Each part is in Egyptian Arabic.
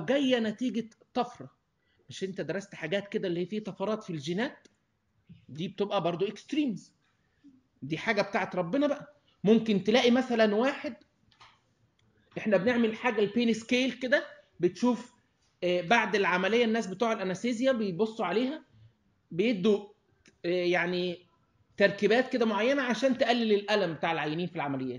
جايه نتيجه طفره مش انت درست حاجات كده اللي هي فيه طفرات في الجينات دي بتبقى برضو اكستريمز دي حاجه بتاعت ربنا بقى ممكن تلاقي مثلا واحد احنا بنعمل حاجه البين سكيل كده بتشوف آه، بعد العمليه الناس بتوع الانستيزيا بيبصوا عليها بيدوا آه، يعني تركيبات كده معينه عشان تقلل الالم بتاع العيانين في العمليات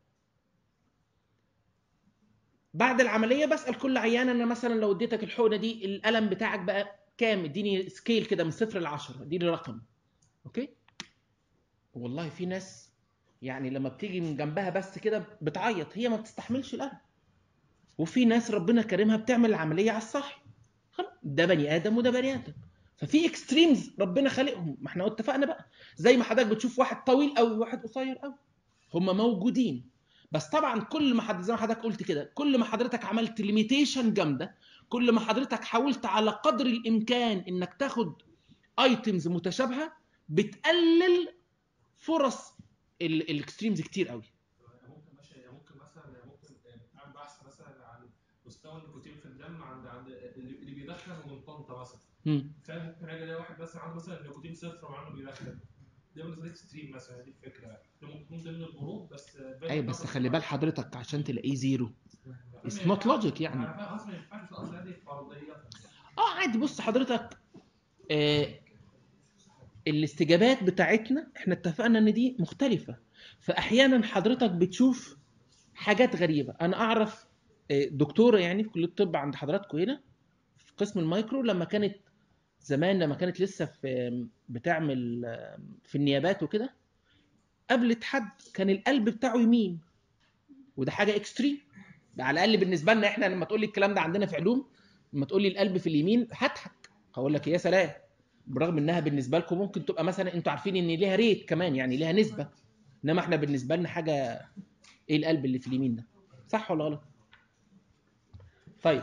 بعد العمليه بسال كل عيان انا مثلا لو اديتك الحقنه دي الالم بتاعك بقى كام اديني سكيل كده من صفر ل 10 اديني رقم اوكي والله في ناس يعني لما بتيجي من جنبها بس كده بتعيط هي ما بتستحملش الالم وفي ناس ربنا كرمها بتعمل العمليه على الصح خلاص ده بني ادم وده بني ادم ففي اكستريمز ربنا خالقهم ما احنا اتفقنا بقى زي ما حضرتك بتشوف واحد طويل قوي وواحد قصير قوي هم موجودين بس طبعا كل ما حد زي ما حضرتك قلت كده كل ما حضرتك عملت ليميتيشن جامده كل ما حضرتك حاولت على قدر الامكان انك تاخد ايتمز متشابهه بتقلل فرص الاكستريمز كتير قوي ممكن ماشي ممكن مثلا ممكن اعمل بحث مثلا عن مستوى النيكوتين في الدم عند عند اللي اللي بيدخن ومن طنطا مثلا مم. فاهم ممكن الاقي الاقي واحد مثلا عنده مثلا النيكوتين صفر ومع انه بيدخن ده بالنسبه لي اكستريم مثلا دي الفكره ده ممكن يكون ضمن الجروب بس ايوه بس خلي بال حضرتك عشان تلاقيه زيرو It's not logic يعني. انا فاهم اصلا ما ينفعش اصلا دي فرضيه اه عادي بص حضرتك آه الاستجابات بتاعتنا احنا اتفقنا ان دي مختلفة فاحيانا حضرتك بتشوف حاجات غريبة انا اعرف آه، دكتورة يعني في كلية الطب عند حضراتكم هنا في قسم المايكرو لما كانت زمان لما كانت لسه في بتعمل آه، في النيابات وكده قابلت حد كان القلب بتاعه يمين وده حاجة اكستريم على الاقل بالنسبة لنا احنا لما تقول لي الكلام ده عندنا في علوم لما تقول لي القلب في اليمين هضحك هقول لك يا سلام برغم انها بالنسبه لكم ممكن تبقى مثلا انتوا عارفين ان ليها ريت كمان يعني ليها نسبه انما احنا بالنسبه لنا حاجه ايه القلب اللي في اليمين ده صح ولا غلط طيب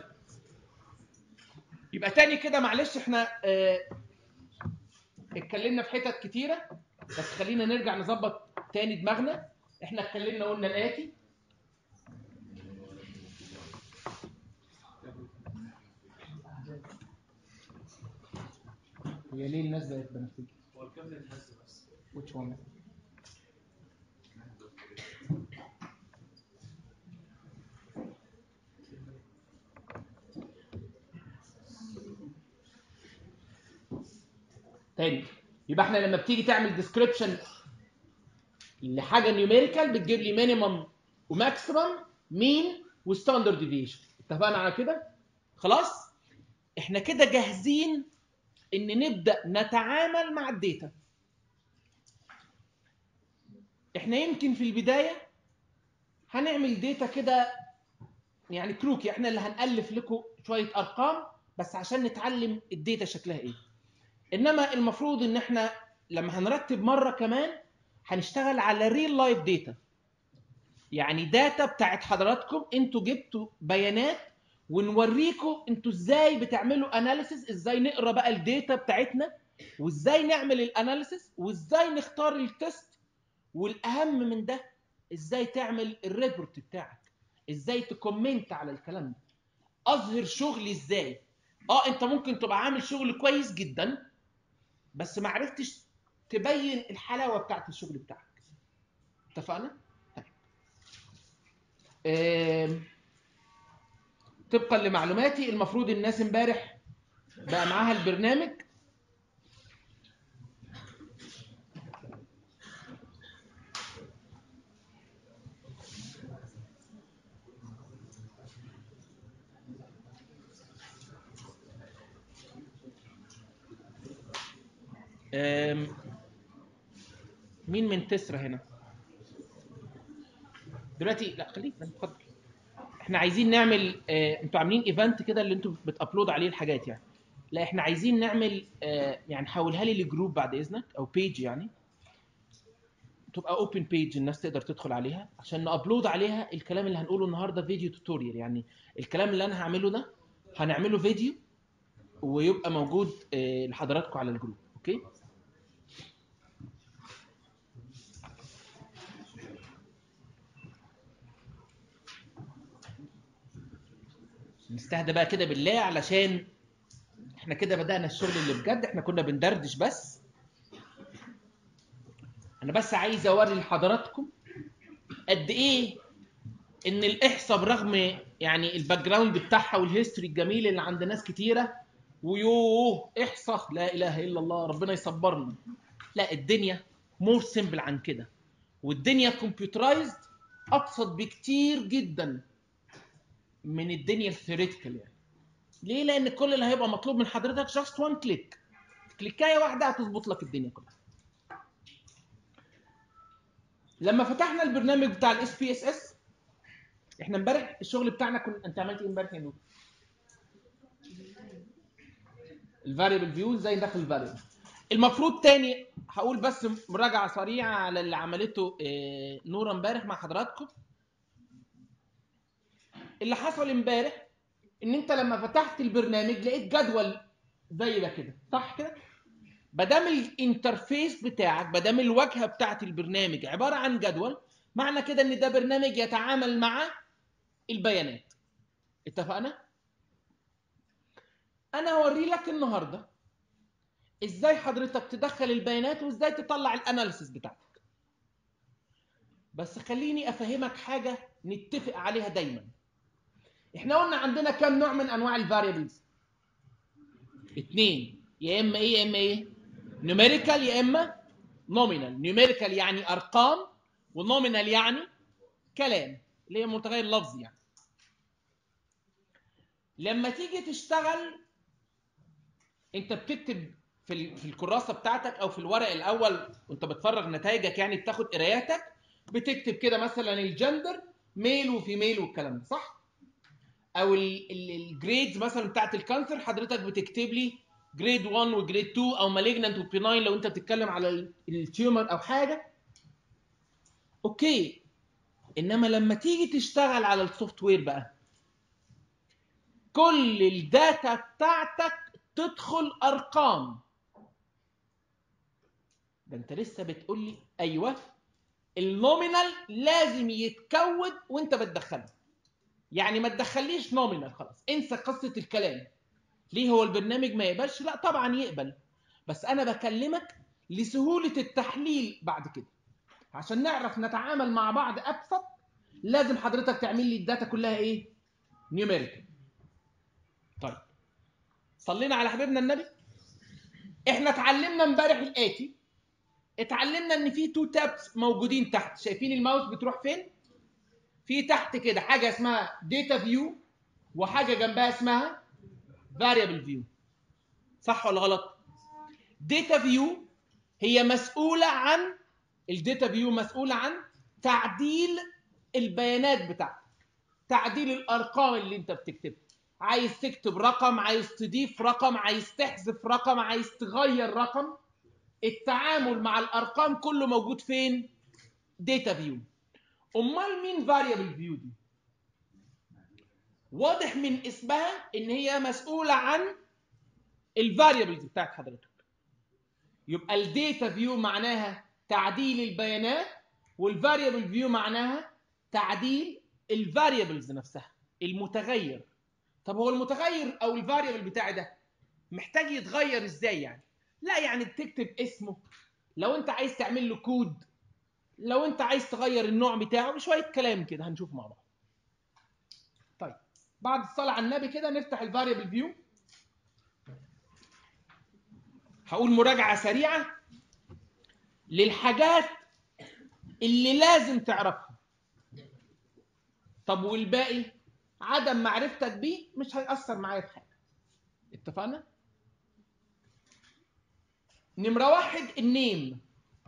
يبقى تاني كده معلش احنا اه اتكلمنا في حتت كتيره بس خلينا نرجع نظبط تاني دماغنا احنا اتكلمنا قلنا الاتي هي ليه الناس بقت بنفسجي هو الكابتن الهز بس which one تاني يبقى احنا لما بتيجي تعمل ديسكريبشن لحاجه نيوميريكال بتجيب لي مينيمم وماكسيمم مين وستاندرد ديفيشن اتفقنا على كده خلاص احنا كده جاهزين ان نبدا نتعامل مع الداتا احنا يمكن في البدايه هنعمل داتا كده يعني كروكي احنا اللي هنالف لكم شويه ارقام بس عشان نتعلم الداتا شكلها ايه انما المفروض ان احنا لما هنرتب مره كمان هنشتغل على ريل لايف داتا يعني داتا بتاعت حضراتكم انتوا جبتوا بيانات ونوريكم انتوا ازاي بتعملوا اناليسيس ازاي نقرا بقى الداتا بتاعتنا وازاي نعمل الاناليسيس وازاي نختار التست والاهم من ده ازاي تعمل الريبورت بتاعك ازاي تكومنت على الكلام ده اظهر شغلي ازاي اه انت ممكن تبقى عامل شغل كويس جدا بس ما عرفتش تبين الحلاوه بتاعت الشغل بتاعك اتفقنا طيب آم، طبقا لمعلوماتي المفروض الناس امبارح بقى معاها البرنامج آم، مين من تسرا هنا دلوقتي لا خليك اتفضل احنا عايزين نعمل اه انتوا عاملين ايفنت كده اللي انتوا بتابلود عليه الحاجات يعني لا احنا عايزين نعمل اه يعني حولها لي لجروب بعد اذنك او بيج يعني تبقى اوبن بيج الناس تقدر تدخل عليها عشان نابلود عليها الكلام اللي هنقوله النهارده فيديو توتوريال يعني الكلام اللي انا هعمله ده هنعمله فيديو ويبقى موجود اه لحضراتكم على الجروب اوكي نستهدى بقى كده بالله علشان احنا كده بدأنا الشغل اللي بجد احنا كنا بندردش بس انا بس عايز اوري لحضراتكم قد ايه ان الاحصاء برغم يعني الباك جراوند بتاعها والهيستوري الجميل اللي عند ناس كتيره ويوه احصاء لا اله الا الله ربنا يصبرنا لا الدنيا مور سيمبل عن كده والدنيا كمبيوترايزد ابسط بكتير جدا من الدنيا الثيوريتيكال يعني ليه لان كل اللي هيبقى مطلوب من حضرتك جاست وان كليك كليكايه واحده هتظبط لك الدنيا كلها لما فتحنا البرنامج بتاع الاس بي اس اس احنا امبارح الشغل بتاعنا كنا انت عملت ايه امبارح يا نور؟ الفاريبل فيو ازاي ندخل الفاريبل المفروض تاني هقول بس مراجعه سريعه على اللي عملته آه، نوره امبارح مع حضراتكم اللي حصل امبارح ان انت لما فتحت البرنامج لقيت جدول زي ده كده صح كده مادام الانترفيس بتاعك مادام الواجهه بتاعت البرنامج عباره عن جدول معنى كده ان ده برنامج يتعامل مع البيانات اتفقنا انا هوري لك النهارده ازاي حضرتك تدخل البيانات وازاي تطلع الاناليسيس بتاعتك بس خليني افهمك حاجه نتفق عليها دايما احنا قلنا عندنا كم نوع من انواع الفاريبلز اتنين يا اما ايه يا اما ايه نيوميريكال يا اما نومينال نيوميريكال يعني ارقام ونومينال يعني كلام اللي هي متغير لفظي يعني لما تيجي تشتغل انت بتكتب في ال- في الكراسه بتاعتك او في الورق الاول وانت بتفرغ نتائجك يعني بتاخد قراياتك بتكتب كده مثلا الجندر ميل وفيميل والكلام ده صح؟ او الجريدز مثلا بتاعت الكانسر حضرتك بتكتب لي جريد 1 وجريد 2 او مالجنانت وبيناين لو انت بتتكلم على ال- التيومر او حاجه اوكي انما لما تيجي تشتغل على السوفت وير بقى كل الداتا بتاعتك تدخل ارقام ده انت لسه بتقول لي ايوه النومينال لازم يتكود وانت بتدخله يعني ما تدخليش نومينال خلاص انسى قصه الكلام ليه هو البرنامج ما يقبلش لا طبعا يقبل بس انا بكلمك لسهوله التحليل بعد كده عشان نعرف نتعامل مع بعض ابسط لازم حضرتك تعمل لي الداتا كلها ايه نيوميريكال طيب صلينا على حبيبنا النبي احنا اتعلمنا امبارح الاتي اتعلمنا ان في تو تابس موجودين تحت شايفين الماوس بتروح فين في تحت كده حاجه اسمها داتا فيو وحاجه جنبها اسمها فاريبل فيو صح ولا غلط داتا فيو هي مسؤوله عن الداتا فيو مسؤوله عن تعديل البيانات بتاعتك تعديل الارقام اللي انت بتكتبها عايز تكتب رقم عايز تضيف رقم عايز تحذف رقم عايز تغير رقم التعامل مع الارقام كله موجود فين داتا فيو امال مين فاريبل فيو دي واضح من اسمها ان هي مسؤوله عن الفاريبلز بتاعت حضرتك يبقى الداتا فيو معناها تعديل البيانات والفاريبل فيو معناها تعديل الفاريبلز نفسها المتغير طب هو المتغير او الفاريبل بتاعي ده محتاج يتغير ازاي يعني لا يعني بتكتب اسمه لو انت عايز تعمل له كود لو انت عايز تغير النوع بتاعه شويه كلام كده هنشوف مع بعض طيب بعد الصلاه على النبي كده نفتح الفاريبل فيو هقول مراجعه سريعه للحاجات اللي لازم تعرفها طب والباقي عدم معرفتك بيه مش هيأثر معايا في حاجه اتفقنا نمره واحد النيم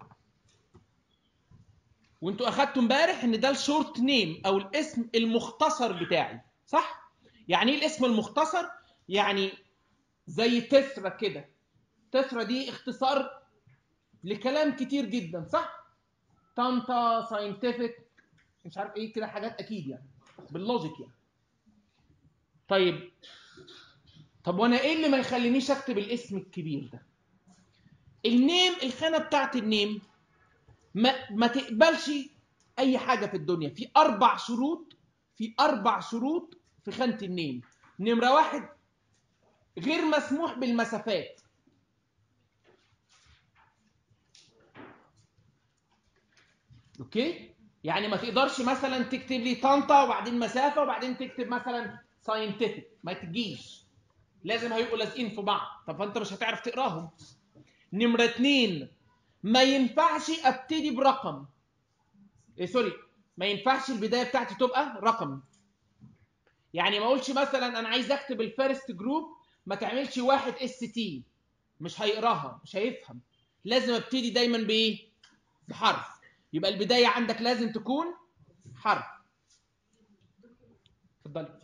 وانتوا اخدتوا امبارح ان ده الشورت نيم او الاسم المختصر بتاعي صح يعني ايه الاسم المختصر يعني زي تسرة كده تسرة دي اختصار لكلام كتير جدا صح طنطا ساينتفك مش عارف ايه كده حاجات اكيد يعني باللوجيك يعني طيب طب وانا ايه اللي ما يخلينيش اكتب الاسم الكبير ده النيم الخانه بتاعت النيم ما ما تقبلش اي حاجه في الدنيا في اربع شروط في اربع شروط في خانه النيم نمره واحد غير مسموح بالمسافات اوكي يعني ما تقدرش مثلا تكتب لي طنطا وبعدين مسافه وبعدين تكتب مثلا ساينتفك ما تجيش لازم هيبقوا لازقين في بعض طب فانت مش هتعرف تقراهم نمره اتنين ما ينفعش ابتدي برقم إيه سوري ما ينفعش البدايه بتاعتي تبقى رقم يعني ما اقولش مثلا انا عايز اكتب الفيرست جروب ما تعملش واحد اس تي مش هيقراها مش هيفهم لازم ابتدي دايما بايه بحرف يبقى البدايه عندك لازم تكون حرف اتفضلي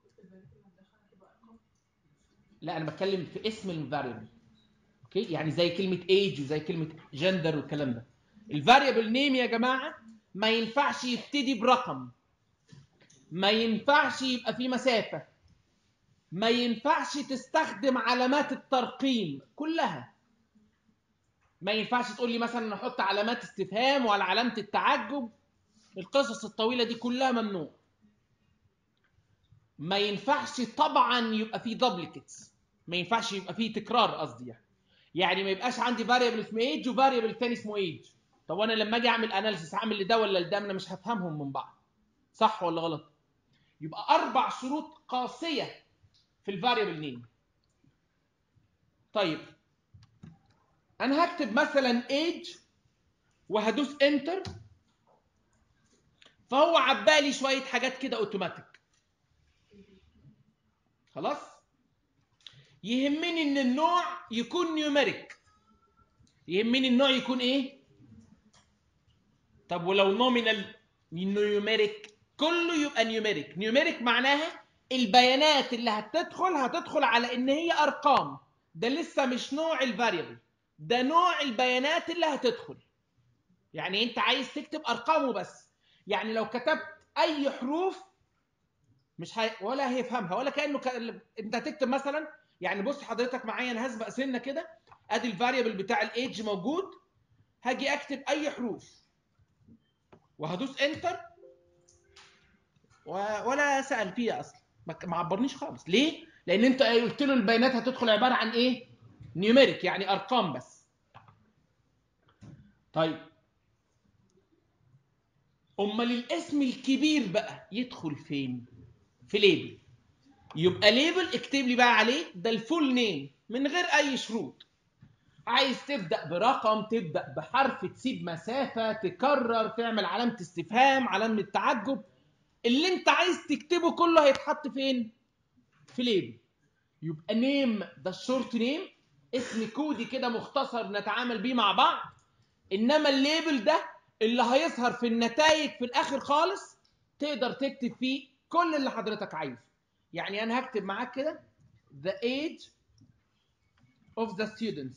لا انا بتكلم في اسم الفاريبل اوكي يعني زي كلمه ايج وزي كلمه جندر والكلام ده الفاريبل نيم يا جماعه ما ينفعش يبتدي برقم ما ينفعش يبقى فيه مسافه ما ينفعش تستخدم علامات الترقيم كلها ما ينفعش تقول لي مثلا نحط علامات استفهام ولا علامه التعجب القصص الطويله دي كلها ممنوع ما ينفعش طبعا يبقى فيه دوبليكيتس ما ينفعش يبقى فيه تكرار قصدي يعني يعني ما يبقاش عندي فاريبل اسمه ايج وفاريبل تاني اسمه ايج طب وانا لما اجي اعمل اناليسيس اعمل لده ولا لده انا مش هفهمهم من بعض صح ولا غلط يبقى اربع شروط قاسيه في الفاريبل نيم طيب انا هكتب مثلا ايج وهدوس انتر فهو عبالي شويه حاجات كده اوتوماتيك خلاص يهمني ان النوع يكون نيوميريك يهمني النوع يكون ايه طب ولو نومينال نيوميريك كله يبقى نيوميريك نيوميريك معناها البيانات اللي هتدخل هتدخل على ان هي ارقام ده لسه مش نوع الفاريبل ده نوع البيانات اللي هتدخل يعني انت عايز تكتب ارقام وبس يعني لو كتبت اي حروف مش هي... ولا هيفهمها ولا كانه ك... انت هتكتب مثلا يعني بص حضرتك معايا انا هسبق سنه كده ادي الفاريبل بتاع الايدج موجود هاجي اكتب اي حروف وهدوس انتر و... ولا سال فيها اصلا ما ما عبرنيش خالص ليه لان انت قلت له البيانات هتدخل عباره عن ايه نيوميريك يعني ارقام بس طيب امال الاسم الكبير بقى يدخل فين في ليبل يبقى ليبل اكتب لي بقى عليه ده الفول نيم من غير اي شروط عايز تبدا برقم تبدا بحرف تسيب مسافه تكرر تعمل علامه استفهام علامه تعجب اللي انت عايز تكتبه كله هيتحط فين في ليبل يبقى نيم ده الشورت نيم اسم كودي كده مختصر نتعامل بيه مع بعض انما الليبل ده اللي هيظهر في النتائج في الاخر خالص تقدر تكتب فيه كل اللي حضرتك عايزه يعني انا هكتب معاك كده the age of the students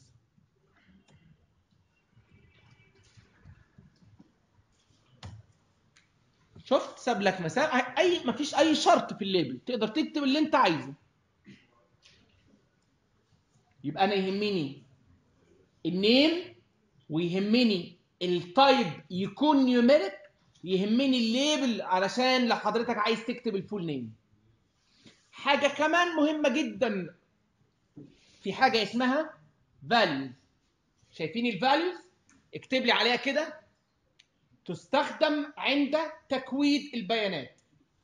شفت ساب لك مسافه اي ما فيش اي شرط في الليبل تقدر تكتب اللي انت عايزه يبقى انا يهمني النيم ويهمني التايب يكون نيوميريك يهمني الليبل علشان لو حضرتك عايز تكتب الفول نيم حاجة كمان مهمة جدا في حاجة اسمها values شايفين الفاليوز اكتب لي عليها كده تستخدم عند تكويد البيانات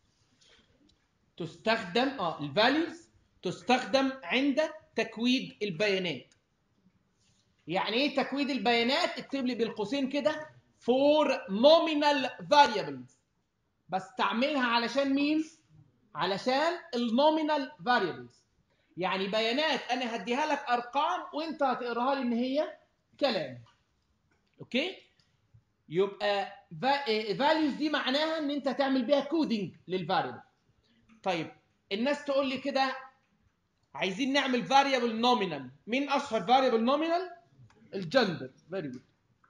تستخدم اه الفاليوز تستخدم عند تكويد البيانات يعني ايه تكويد البيانات اكتب لي بالقوسين كده for nominal variables بستعملها علشان مين علشان النومينال variables يعني بيانات انا هديها لك ارقام وانت هتقراها لي ان هي كلام اوكي يبقى values دي معناها ان انت تعمل بيها كودينج للفاريبل طيب الناس تقول لي كده عايزين نعمل فاريبل نومينال مين اشهر فاريبل نومينال الجندر فيري جود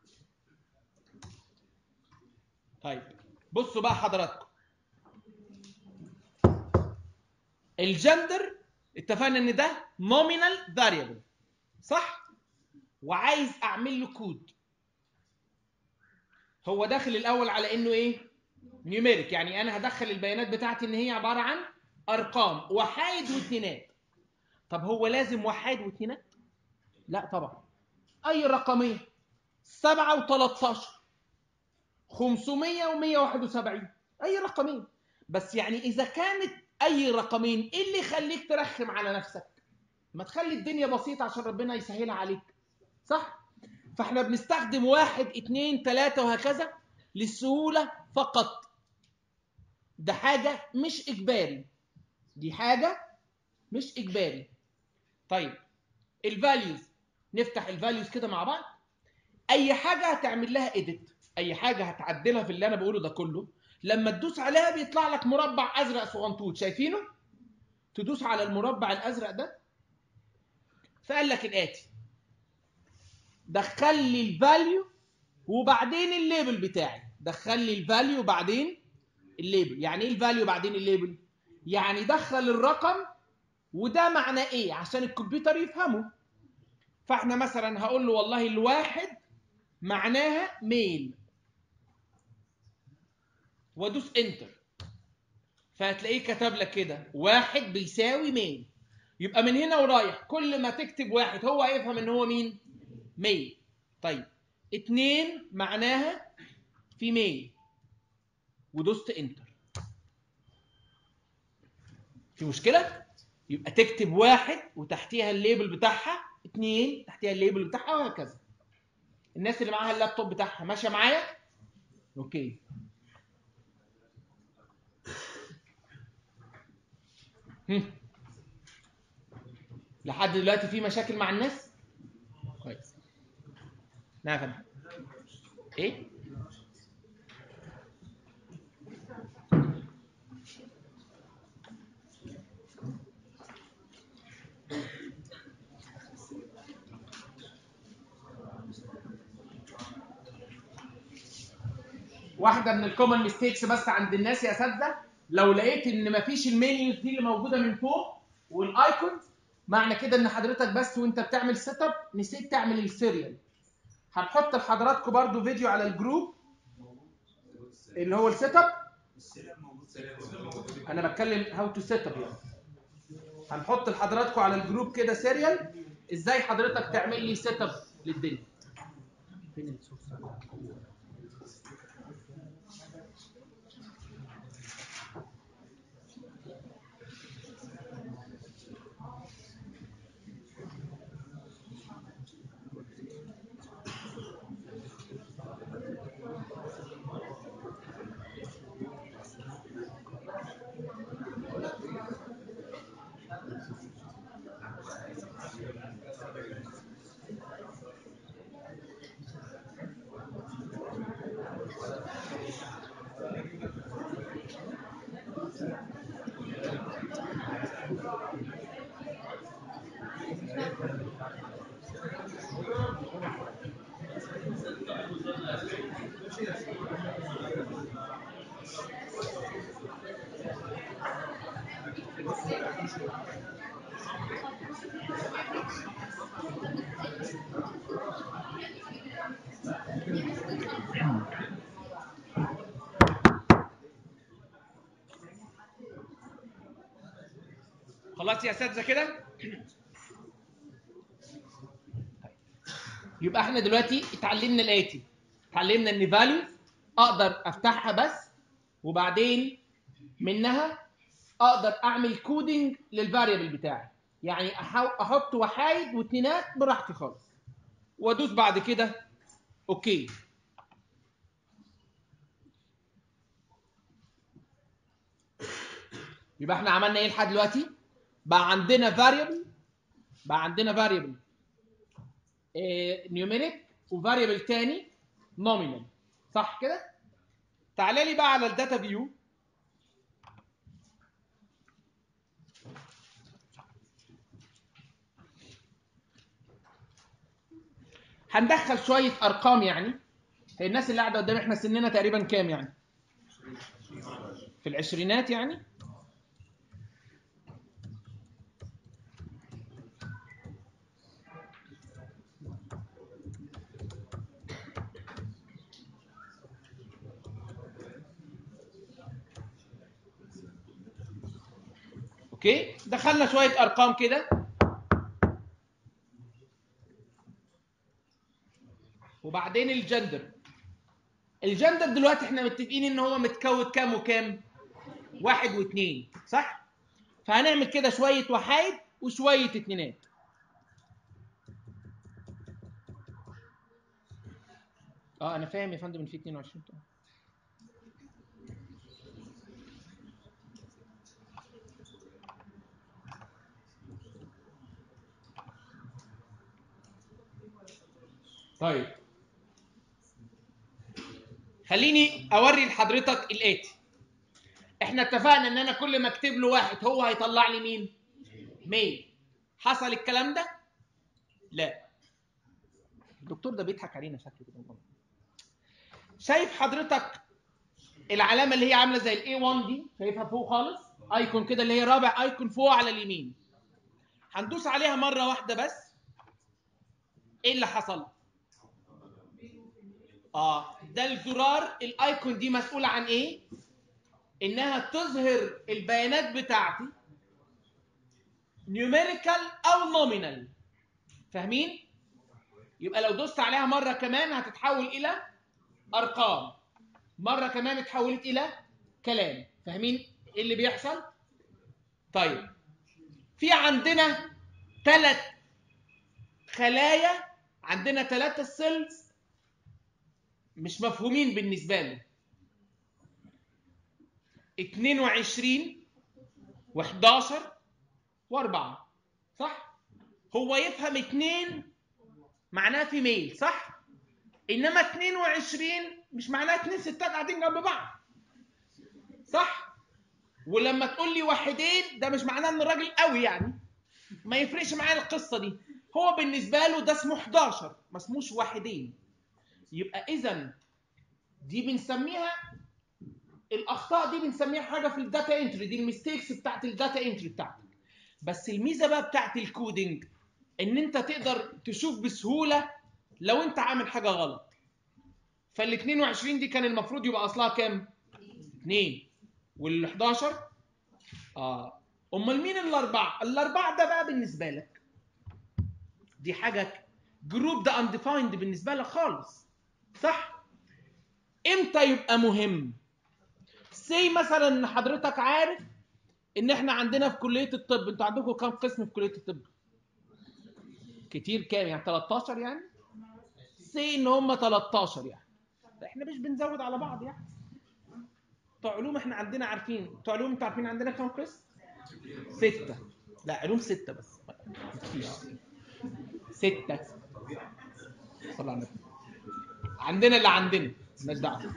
طيب بصوا بقى حضراتكم الجندر اتفقنا ان ده نومينال فاريبل صح وعايز اعمل له كود هو داخل الاول على انه ايه نيوميريك يعني انا هدخل البيانات بتاعتي ان هي عباره عن ارقام وحايد واثنينات طب هو لازم وحايد واثنينات لا طبعا اي رقمين 7 و13 500 و171 اي رقمين بس يعني اذا كانت اي رقمين ايه اللي يخليك ترخم على نفسك ما تخلي الدنيا بسيطه عشان ربنا يسهلها عليك صح فاحنا بنستخدم واحد اتنين تلاتة وهكذا للسهولة فقط ده حاجة مش إجباري دي حاجة مش إجباري طيب الفاليوز نفتح الفاليوز كده مع بعض أي حاجة هتعمل لها إيديت أي حاجة هتعدلها في اللي أنا بقوله ده كله لما تدوس عليها بيطلع لك مربع أزرق صغنطوط شايفينه؟ تدوس على المربع الأزرق ده فقال لك الآتي دخل لي الفاليو وبعدين الليبل بتاعي دخل لي الفاليو وبعدين الليبل يعني ايه الفاليو بعدين الليبل يعني دخل الرقم وده معناه ايه عشان الكمبيوتر يفهمه فاحنا مثلا هقول له والله الواحد معناها ميل وادوس انتر فهتلاقيه كتب لك كده واحد بيساوي ميل يبقى من هنا ورايح كل ما تكتب واحد هو هيفهم ان هو مين ميل طيب اتنين معناها في ميل ودوست انتر في مشكلة؟ يبقى تكتب واحد وتحتيها الليبل بتاعها اتنين تحتيها الليبل بتاعها وهكذا الناس اللي معاها اللابتوب بتاعها ماشية معايا؟ اوكي هم. لحد دلوقتي في مشاكل مع الناس؟ كويس نعم يا فندم ايه واحده من الكومن ميستيكس بس عند الناس يا اساتذه لو لقيت ان مفيش المنيوز دي اللي موجوده من فوق والايكونز معنى كده ان حضرتك بس وانت بتعمل سيت اب نسيت تعمل السيريال هنحط لحضراتكم برضو فيديو على الجروب اللي هو السيت اب انا بتكلم هاو تو سيت اب يعني هنحط لحضراتكم على الجروب كده سيريال ازاي حضرتك تعمل لي سيت اب للدنيا فين السورس خلاص يا اساتذه كده يبقى احنا دلوقتي اتعلمنا الاتي اتعلمنا ان فاليو اقدر افتحها بس وبعدين منها اقدر اعمل كودنج للفاريبل بتاعي يعني أحو- احط وحايد واثنينات براحتي خالص وادوس بعد كده اوكي يبقى احنا عملنا ايه لحد دلوقتي بقى عندنا فاريبل بقى عندنا فاريبل نيوميريك وفاريبل تاني نومينال صح كده تعالى لي بقى على الداتا فيو هندخل شويه ارقام يعني هي الناس اللي قاعده قدام احنا سننا تقريبا كام يعني في العشرينات يعني اوكي دخلنا شويه ارقام كده وبعدين الجندر الجندر دلوقتي احنا متفقين ان هو متكون كام وكام واحد واثنين صح فهنعمل كده شويه وحايد وشويه اتنينات اه انا فاهم يا فندم ان في 22 طبعا طيب خليني اوري لحضرتك الاتي احنا اتفقنا ان انا كل ما اكتب له واحد هو هيطلع لي مين ميل حصل الكلام ده لا الدكتور ده بيضحك علينا شكله كده شايف حضرتك العلامه اللي هي عامله زي الاي 1 دي شايفها فوق خالص ايكون كده اللي هي رابع ايكون فوق على اليمين هندوس عليها مره واحده بس ايه اللي حصل اه ده الزرار الايكون دي مسؤوله عن ايه انها تظهر البيانات بتاعتي نيوميريكال او نومينال فاهمين يبقى لو دوست عليها مره كمان هتتحول الى ارقام مره كمان اتحولت الى كلام فاهمين ايه اللي بيحصل طيب في عندنا ثلاث خلايا عندنا ثلاثة سيلز مش مفهومين بالنسبة لي 22 و11 و4 صح؟ هو يفهم 2 معناه في ميل صح؟ انما 22 مش معناها اتنين ستات قاعدين جنب بعض صح؟ ولما تقول لي واحدين ده مش معناه ان الراجل قوي يعني ما يفرقش معايا القصه دي هو بالنسبه له ده اسمه 11 ما اسموش واحدين يبقى اذا دي بنسميها الاخطاء دي بنسميها حاجه في الداتا انتري دي الميستيكس بتاعت الداتا انتري بتاعتك بس الميزه بقى بتاعت الكودينج ان انت تقدر تشوف بسهوله لو انت عامل حاجه غلط فال 22 دي كان المفروض يبقى اصلها كام 2 وال 11 اه امال مين الاربعه الاربعه ده بقى بالنسبه لك دي حاجه جروب ده انديفايند بالنسبه لك خالص صح امتى يبقى مهم سي مثلا ان حضرتك عارف ان احنا عندنا في كليه الطب انتوا عندكم كام قسم في كليه الطب كتير كام يعني 13 يعني سي ان هم 13 يعني احنا مش بنزود على بعض يعني بتوع علوم احنا عندنا عارفين بتوع علوم انتوا عارفين عندنا كام قسم ستة لا علوم ستة بس مفيش ستة صلى على النبي عندنا اللي عندنا مالناش دعوه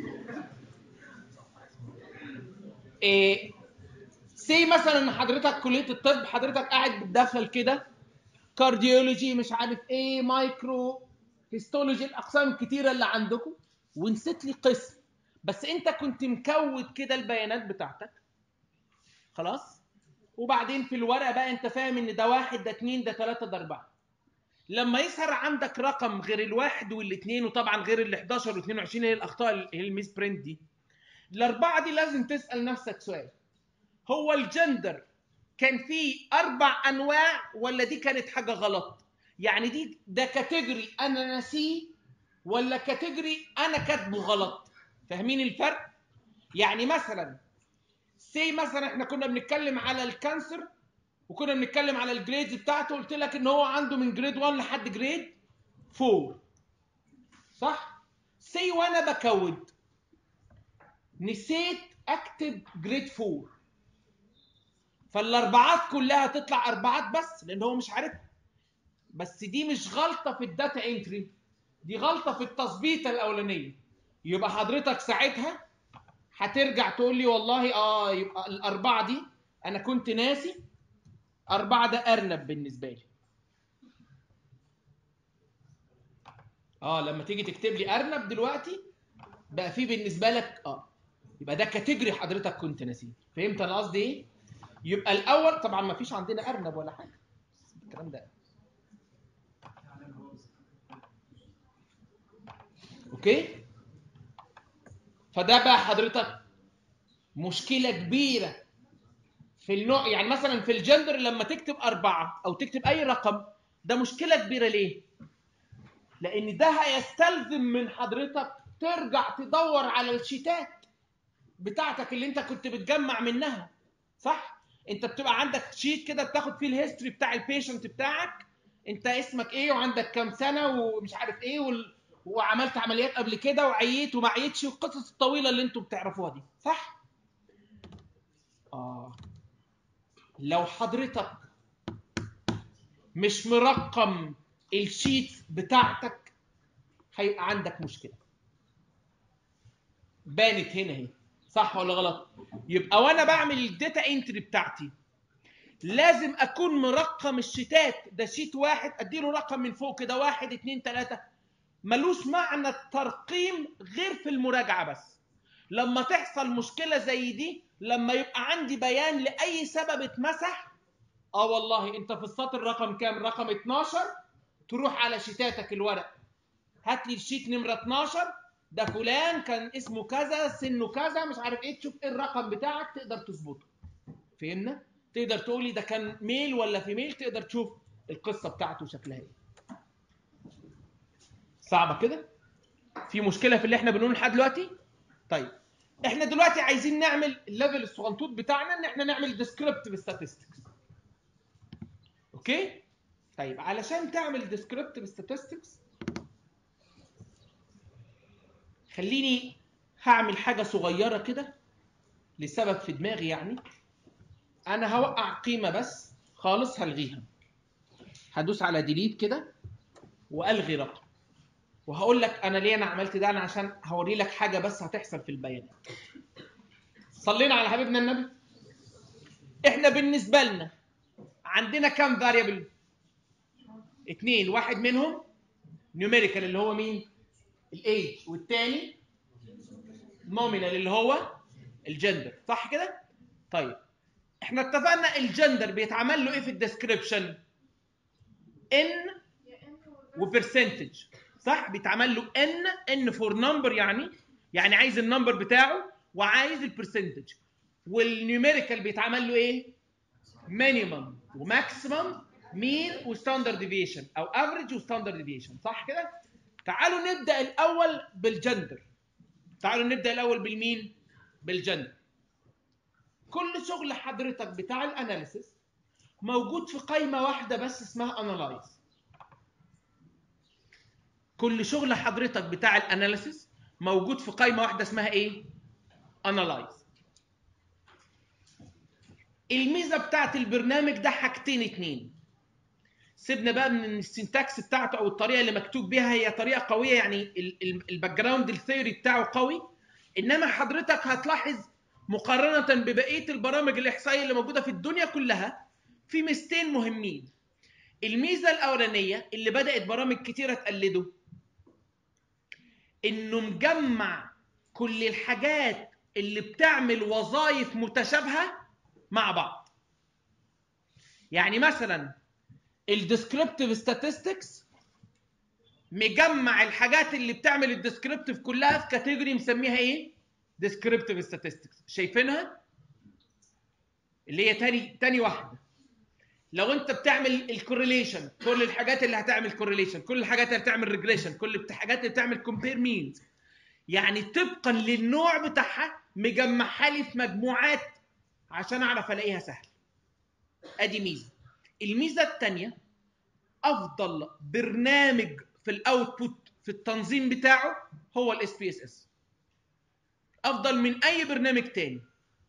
إيه سي مثلا ان حضرتك كليه الطب حضرتك قاعد بتدخل كده كارديولوجي مش عارف ايه مايكرو هيستولوجي الاقسام الكتيره اللي عندكم ونسيت لي قسم بس انت كنت مكود كده البيانات بتاعتك خلاص وبعدين في الورقه بقى انت فاهم ان ده واحد ده اتنين ده تلاته ده اربعه لما يظهر عندك رقم غير الواحد والاثنين وطبعا غير ال 11 وال 22 هي الاخطاء اللي هي الميس برنت دي الاربعه دي لازم تسال نفسك سؤال هو الجندر كان فيه اربع انواع ولا دي كانت حاجه غلط يعني دي ده كاتيجوري انا ناسيه ولا كاتيجوري انا كاتبه غلط فاهمين الفرق يعني مثلا سي مثلا احنا كنا بنتكلم على الكانسر وكنا بنتكلم على الجريدز بتاعته قلت لك ان هو عنده من جريد 1 لحد جريد 4 صح سي وانا بكود نسيت اكتب جريد 4 فالاربعات كلها تطلع اربعات بس لان هو مش عارفها بس دي مش غلطه في الداتا انتري دي غلطه في التظبيطه الاولانيه يبقى حضرتك ساعتها هترجع تقول لي والله اه يبقى الاربعه دي انا كنت ناسي أربعة ده أرنب بالنسبة لي. اه لما تيجي تكتب لي أرنب دلوقتي بقى في بالنسبة لك اه يبقى ده كاتيجوري حضرتك كنت ناسيه. فهمت أنا قصدي إيه؟ يبقى الأول طبعا ما فيش عندنا أرنب ولا حاجة. الكلام ده أوكي؟ فده بقى حضرتك مشكلة كبيرة في النوع يعني مثلا في الجندر لما تكتب أربعة أو تكتب أي رقم ده مشكلة كبيرة ليه؟ لأن ده هيستلزم من حضرتك ترجع تدور على الشيتات بتاعتك اللي أنت كنت بتجمع منها صح؟ أنت بتبقى عندك شيت كده بتاخد فيه الهيستوري بتاع البيشنت بتاعك أنت اسمك إيه وعندك كام سنة ومش عارف إيه وال... وعملت عمليات قبل كده وعييت وما عييتش والقصص الطويلة اللي أنتم بتعرفوها دي صح؟ آه لو حضرتك مش مرقم الشيت بتاعتك هيبقى عندك مشكله بانت هنا اهي صح ولا غلط يبقى وانا بعمل الداتا انتري بتاعتي لازم اكون مرقم الشيتات ده شيت واحد اديله رقم من فوق كده واحد اتنين تلاته ملوش معنى الترقيم غير في المراجعه بس لما تحصل مشكله زي دي لما يبقى عندي بيان لاي سبب اتمسح اه والله انت في السطر رقم كام رقم 12 تروح على شيتاتك الورق هات لي الشيت نمره 12 ده فلان كان اسمه كذا سنه كذا مش عارف ايه تشوف ايه الرقم بتاعك تقدر تظبطه فهمنا تقدر تقولي ده كان ميل ولا فيميل تقدر تشوف القصه بتاعته شكلها ايه صعبه كده في مشكله في اللي احنا بنقوله لحد دلوقتي طيب احنا دلوقتي عايزين نعمل الليفل الصغنطوط بتاعنا ان احنا نعمل ديسكريبتيف statistics اوكي طيب علشان تعمل ديسكريبتيف statistics خليني هعمل حاجه صغيره كده لسبب في دماغي يعني انا هوقع قيمه بس خالص هلغيها هدوس على ديليت كده والغي رقم وهقول لك انا ليه انا عملت ده انا عشان هوري لك حاجه بس هتحصل في البيانات صلينا على حبيبنا النبي احنا بالنسبه لنا عندنا كام فاريبل اثنين واحد منهم نيوميريكال اللي هو مين الايج والثاني نومينال اللي هو الجندر صح كده طيب احنا اتفقنا الجندر بيتعمل له ايه في الديسكريبشن ان وبرسنتج صح بيتعمل له ان ان فور نمبر يعني يعني عايز النمبر بتاعه وعايز البرسنتج والنيوميريكال بيتعمل له ايه مينيمم وماكسيمم مين وستاندرد ديفيشن او افريج وستاندرد ديفيشن صح كده تعالوا نبدا الاول بالجندر تعالوا نبدا الاول بالمين بالجندر كل شغل حضرتك بتاع الاناليسيس موجود في قائمه واحده بس اسمها انالايز كل شغل حضرتك بتاع الاناليسيس موجود في قائمه واحده اسمها ايه انالايز الميزه بتاعت البرنامج ده حاجتين اتنين سيبنا بقى من السنتكس بتاعته او الطريقه اللي مكتوب بيها هي طريقه قويه يعني الباك جراوند الثيوري بتاعه قوي انما حضرتك هتلاحظ مقارنه ببقيه البرامج الاحصائيه اللي موجوده في الدنيا كلها في ميزتين مهمين الميزه الاولانيه اللي بدات برامج كتيره تقلده انه مجمع كل الحاجات اللي بتعمل وظائف متشابهه مع بعض يعني مثلا الديسكريبتيف statistics مجمع الحاجات اللي بتعمل الديسكريبتيف كلها في كاتيجوري مسميها ايه ديسكريبتيف statistics شايفينها اللي هي تاني تاني واحده لو انت بتعمل الكورليشن كل الحاجات اللي هتعمل كورليشن كل الحاجات اللي هتعمل ريجريشن كل الحاجات اللي بتعمل كومبير مينز يعني طبقا للنوع بتاعها مجمعها لي في مجموعات عشان اعرف الاقيها سهل ادي ميزه الميزه الثانيه افضل برنامج في الاوتبوت في التنظيم بتاعه هو الاس بي اس اس افضل من اي برنامج تاني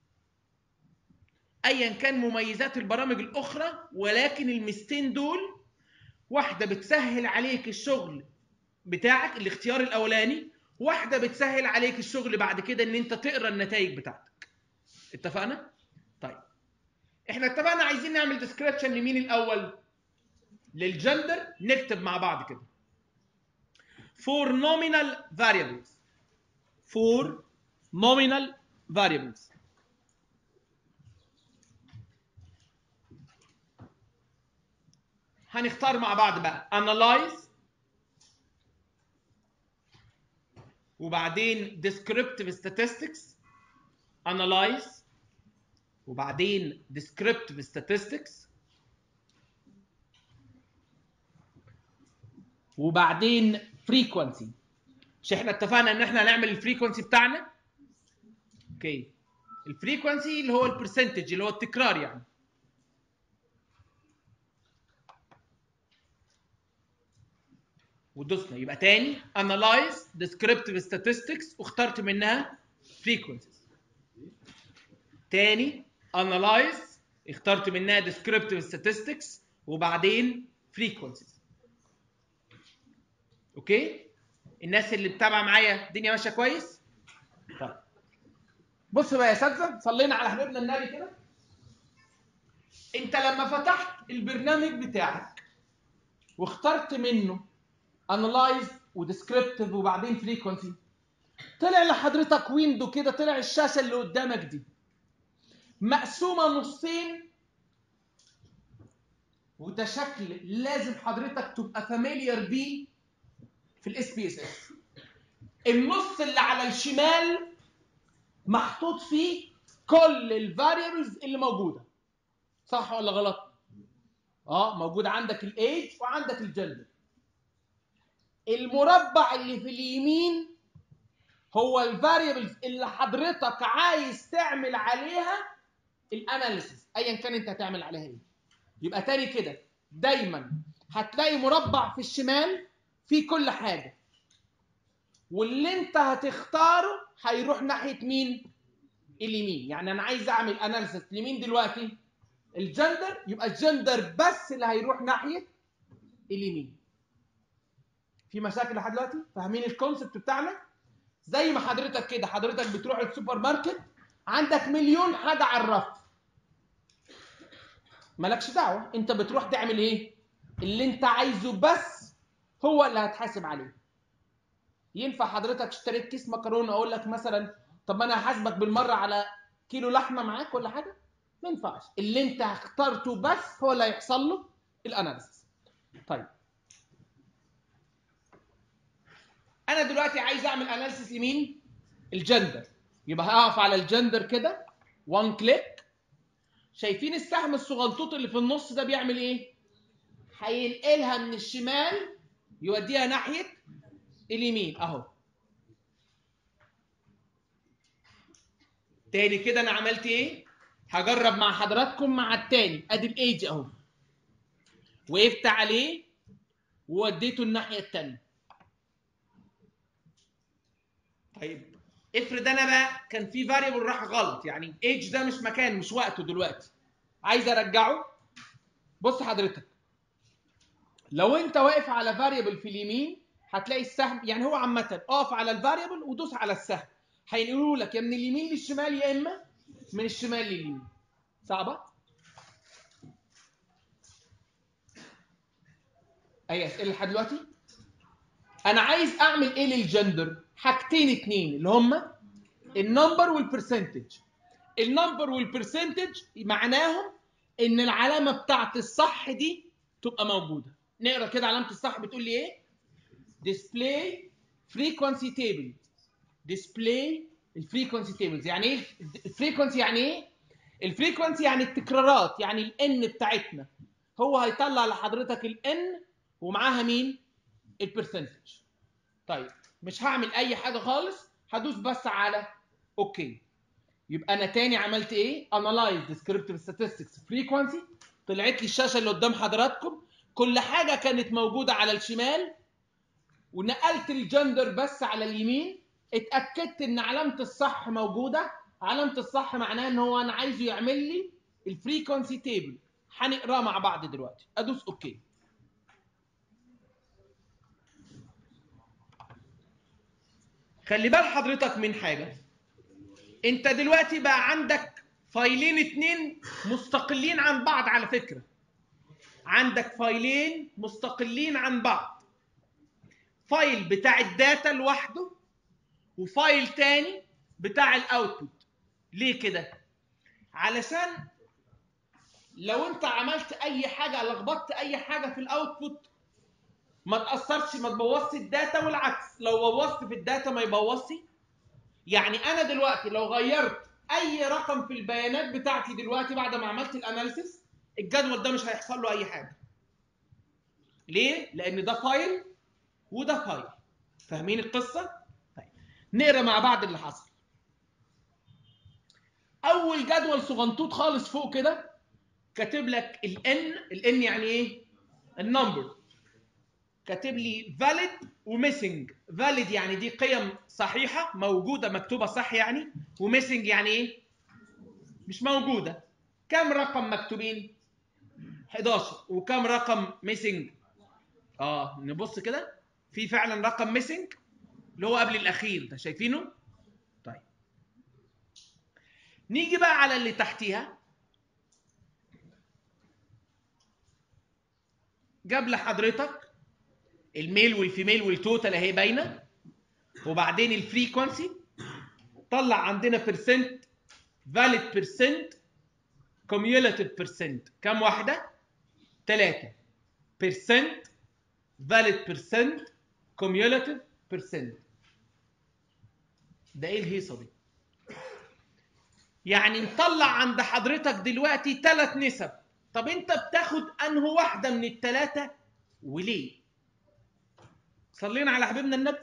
ايا كان مميزات البرامج الاخرى ولكن الميزتين دول واحده بتسهل عليك الشغل بتاعك الاختيار الاولاني واحده بتسهل عليك الشغل بعد كده ان انت تقرا النتائج بتاعتك اتفقنا طيب احنا اتفقنا عايزين نعمل ديسكريبشن لمين الاول للجندر نكتب مع بعض كده for nominal variables for nominal variables هنختار مع بعض بقى analyze وبعدين descriptive statistics analyze وبعدين descriptive statistics وبعدين frequency مش احنا اتفقنا ان احنا هنعمل الفريكونسي بتاعنا اوكي الفريكونسي اللي هو البرسنتج اللي هو التكرار يعني ودوسنا يبقى تاني analyze descriptive statistics واخترت منها frequencies تاني analyze اخترت منها descriptive statistics وبعدين frequencies اوكي الناس اللي متابعه معايا الدنيا ماشيه كويس طيب بص بقى يا اساتذه صلينا على حبيبنا النبي كده انت لما فتحت البرنامج بتاعك واخترت منه انالايز وديسكريبتيف وبعدين فريكونسي طلع لحضرتك ويندو كده طلع الشاشه اللي قدامك دي مقسومه نصين وده شكل لازم حضرتك تبقى فاميليار بيه في الاس بي اس اس النص اللي على الشمال محطوط فيه كل الفاريبلز اللي موجوده صح ولا غلط اه موجود عندك الايج وعندك الجندر المربع اللي في اليمين هو الفاريبلز اللي حضرتك عايز تعمل عليها الاناليسيس ايا كان انت هتعمل عليها ايه يبقى تاني كده دايما هتلاقي مربع في الشمال فيه كل حاجه واللي انت هتختاره هيروح ناحيه مين اليمين يعني انا عايز اعمل اناليسيس لمين دلوقتي الجندر يبقى الجندر بس اللي هيروح ناحيه اليمين في مشاكل لحد دلوقتي فاهمين الكونسبت بتاعنا زي ما حضرتك كده حضرتك بتروح السوبر ماركت عندك مليون حاجه على الرف مالكش دعوه انت بتروح تعمل ايه اللي انت عايزه بس هو اللي هتحاسب عليه ينفع حضرتك اشتريت كيس مكرونه اقول لك مثلا طب ما انا هحاسبك بالمره على كيلو لحمه معاك ولا حاجه ما ينفعش اللي انت اخترته بس هو اللي هيحصل له الاناليسيس طيب انا دلوقتي عايز اعمل اناليسيس لمين الجندر يبقى هقف على الجندر كده وان كليك شايفين السهم الصغنطوط اللي في النص ده بيعمل ايه هينقلها من الشمال يوديها ناحيه اليمين اهو تاني كده انا عملت ايه هجرب مع حضراتكم مع التاني ادي الايج اهو وقفت عليه ووديته الناحيه التانيه طيب افرض انا بقى كان في فاريبل راح غلط يعني ايج ده مش مكان مش وقته دلوقتي عايز ارجعه بص حضرتك لو انت واقف على فاريبل في اليمين هتلاقي السهم يعني هو عامه اقف على الفاريبل ودوس على السهم هينقلوا لك يا من اليمين للشمال يا اما من الشمال لليمين صعبه اي اسئله لحد دلوقتي انا عايز اعمل ايه للجندر حاجتين اتنين اللي هما النمبر والبرسنتج النمبر والبرسنتج معناهم ان العلامه بتاعت الصح دي تبقى موجوده نقرا كده علامه الصح بتقول لي ايه display frequency table display الفريكونسي تيبلز يعني ايه الفريكونسي يعني ايه الفريكونسي يعني التكرارات يعني الان بتاعتنا هو هيطلع لحضرتك الان ومعاها مين البرسنتج طيب مش هعمل اي حاجه خالص هدوس بس على اوكي يبقى انا تاني عملت ايه analyze descriptive statistics frequency طلعت لي الشاشه اللي قدام حضراتكم كل حاجه كانت موجوده على الشمال ونقلت الجندر بس على اليمين اتاكدت ان علامه الصح موجوده علامه الصح معناها ان هو انا عايزه يعمل لي الفريكونسي تيبل هنقراه مع بعض دلوقتي ادوس اوكي خلي بال حضرتك من حاجه انت دلوقتي بقى عندك فايلين اتنين مستقلين عن بعض على فكره عندك فايلين مستقلين عن بعض فايل بتاع الداتا لوحده وفايل تاني بتاع الاوتبوت ليه كده علشان لو انت عملت اي حاجه لخبطت اي حاجه في الاوتبوت ما تاثرش ما تبوظش الداتا والعكس لو بوظت في الداتا ما يبوظش يعني انا دلوقتي لو غيرت اي رقم في البيانات بتاعتي دلوقتي بعد ما عملت الاناليسيس الجدول ده مش هيحصل له اي حاجه ليه لان ده فايل وده فايل فاهمين القصه طيب نقرا مع بعض اللي حصل اول جدول صغنطوط خالص فوق كده كاتب لك الان الان يعني ايه النمبر كاتب لي valid وميسنج valid يعني دي قيم صحيحه موجوده مكتوبه صح يعني وميسنج يعني ايه مش موجوده كم رقم مكتوبين 11 وكم رقم ميسنج اه نبص كده في فعلا رقم ميسنج اللي هو قبل الاخير ده شايفينه طيب نيجي بقى على اللي تحتيها جاب لحضرتك الميل والفيميل والتوتال اهي باينه وبعدين الفريكونسي طلع عندنا بيرسنت فاليد بيرسنت كوميولاتيف بيرسنت كم واحده ثلاثه بيرسنت فاليد بيرسنت كوميولاتيف بيرسنت ده ايه الهيصه دي يعني نطلع عند حضرتك دلوقتي ثلاث نسب طب انت بتاخد انه واحده من الثلاثه وليه صلينا على حبيبنا النبي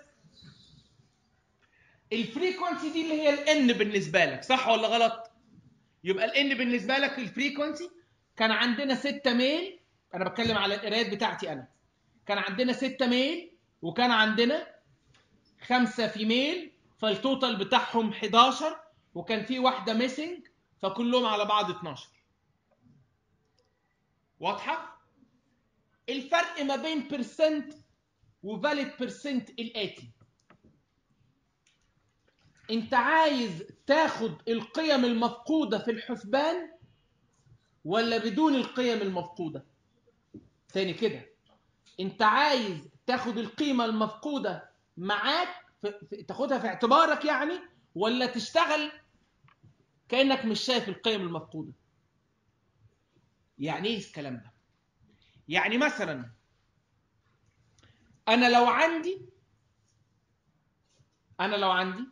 الفريكونسي دي اللي هي الان بالنسبه لك صح ولا غلط يبقى الان بالنسبه لك الفريكونسي كان عندنا 6 ميل انا بتكلم على القرايات بتاعتي انا كان عندنا 6 ميل وكان عندنا 5 فيميل فالتوتال بتاعهم 11 وكان في واحده ميسنج فكلهم على بعض 12 واضحه الفرق ما بين بيرسنت وفاليد بيرسنت الاتي انت عايز تاخد القيم المفقوده في الحسبان ولا بدون القيم المفقوده تاني كده انت عايز تاخد القيمه المفقوده معاك في في تاخدها في اعتبارك يعني ولا تشتغل كانك مش شايف القيم المفقوده يعني ايه الكلام ده يعني مثلا انا لو عندي انا لو عندي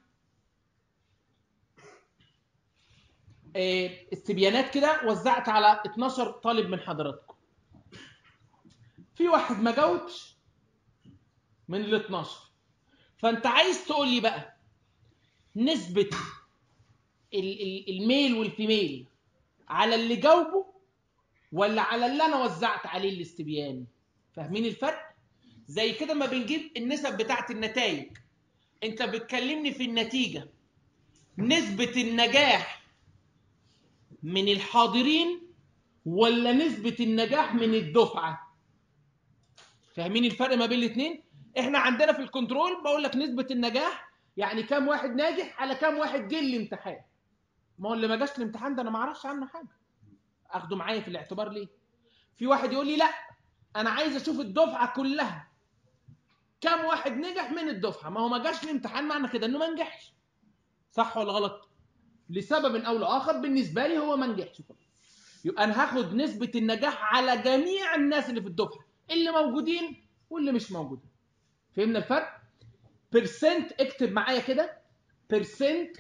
إيه استبيانات كده وزعت على 12 طالب من حضراتكم في واحد ما جاوبش من ال 12 فانت عايز تقول لي بقى نسبة ال- ال- الميل والفيميل على اللي جاوبه ولا على اللي انا وزعت عليه الاستبيان فاهمين الفرق زي كده ما بنجيب النسب بتاعت النتائج انت بتكلمني في النتيجة نسبة النجاح من الحاضرين ولا نسبة النجاح من الدفعة فاهمين الفرق ما بين الاثنين احنا عندنا في الكنترول بقول لك نسبة النجاح يعني كام واحد ناجح على كام واحد جه الامتحان ما هو اللي ما جاش الامتحان ده انا ما اعرفش عنه حاجة اخده معايا في الاعتبار ليه في واحد يقول لي لا انا عايز اشوف الدفعة كلها كام واحد نجح من الدفعة ما هو ما جاش الامتحان معنى كده انه ما نجحش صح ولا غلط لسبب او لاخر بالنسبه لي هو ما نجحش يبقى انا هاخد نسبه النجاح على جميع الناس اللي في الدفعه اللي موجودين واللي مش موجودين فهمنا الفرق بيرسنت اكتب معايا كده بيرسنت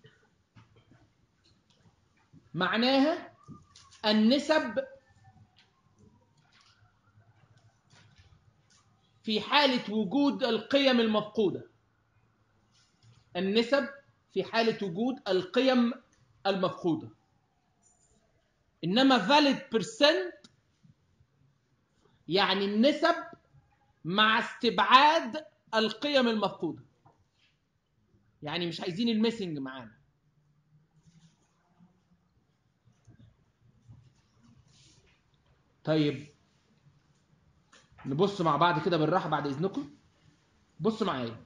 معناها النسب في حالة وجود القيم المفقودة النسب في حالة وجود القيم المفقودة إنما valid percent يعني النسب مع استبعاد القيم المفقودة يعني مش عايزين الميسنج معانا طيب نبص مع بعض كده بالراحة بعد إذنكم بصوا معايا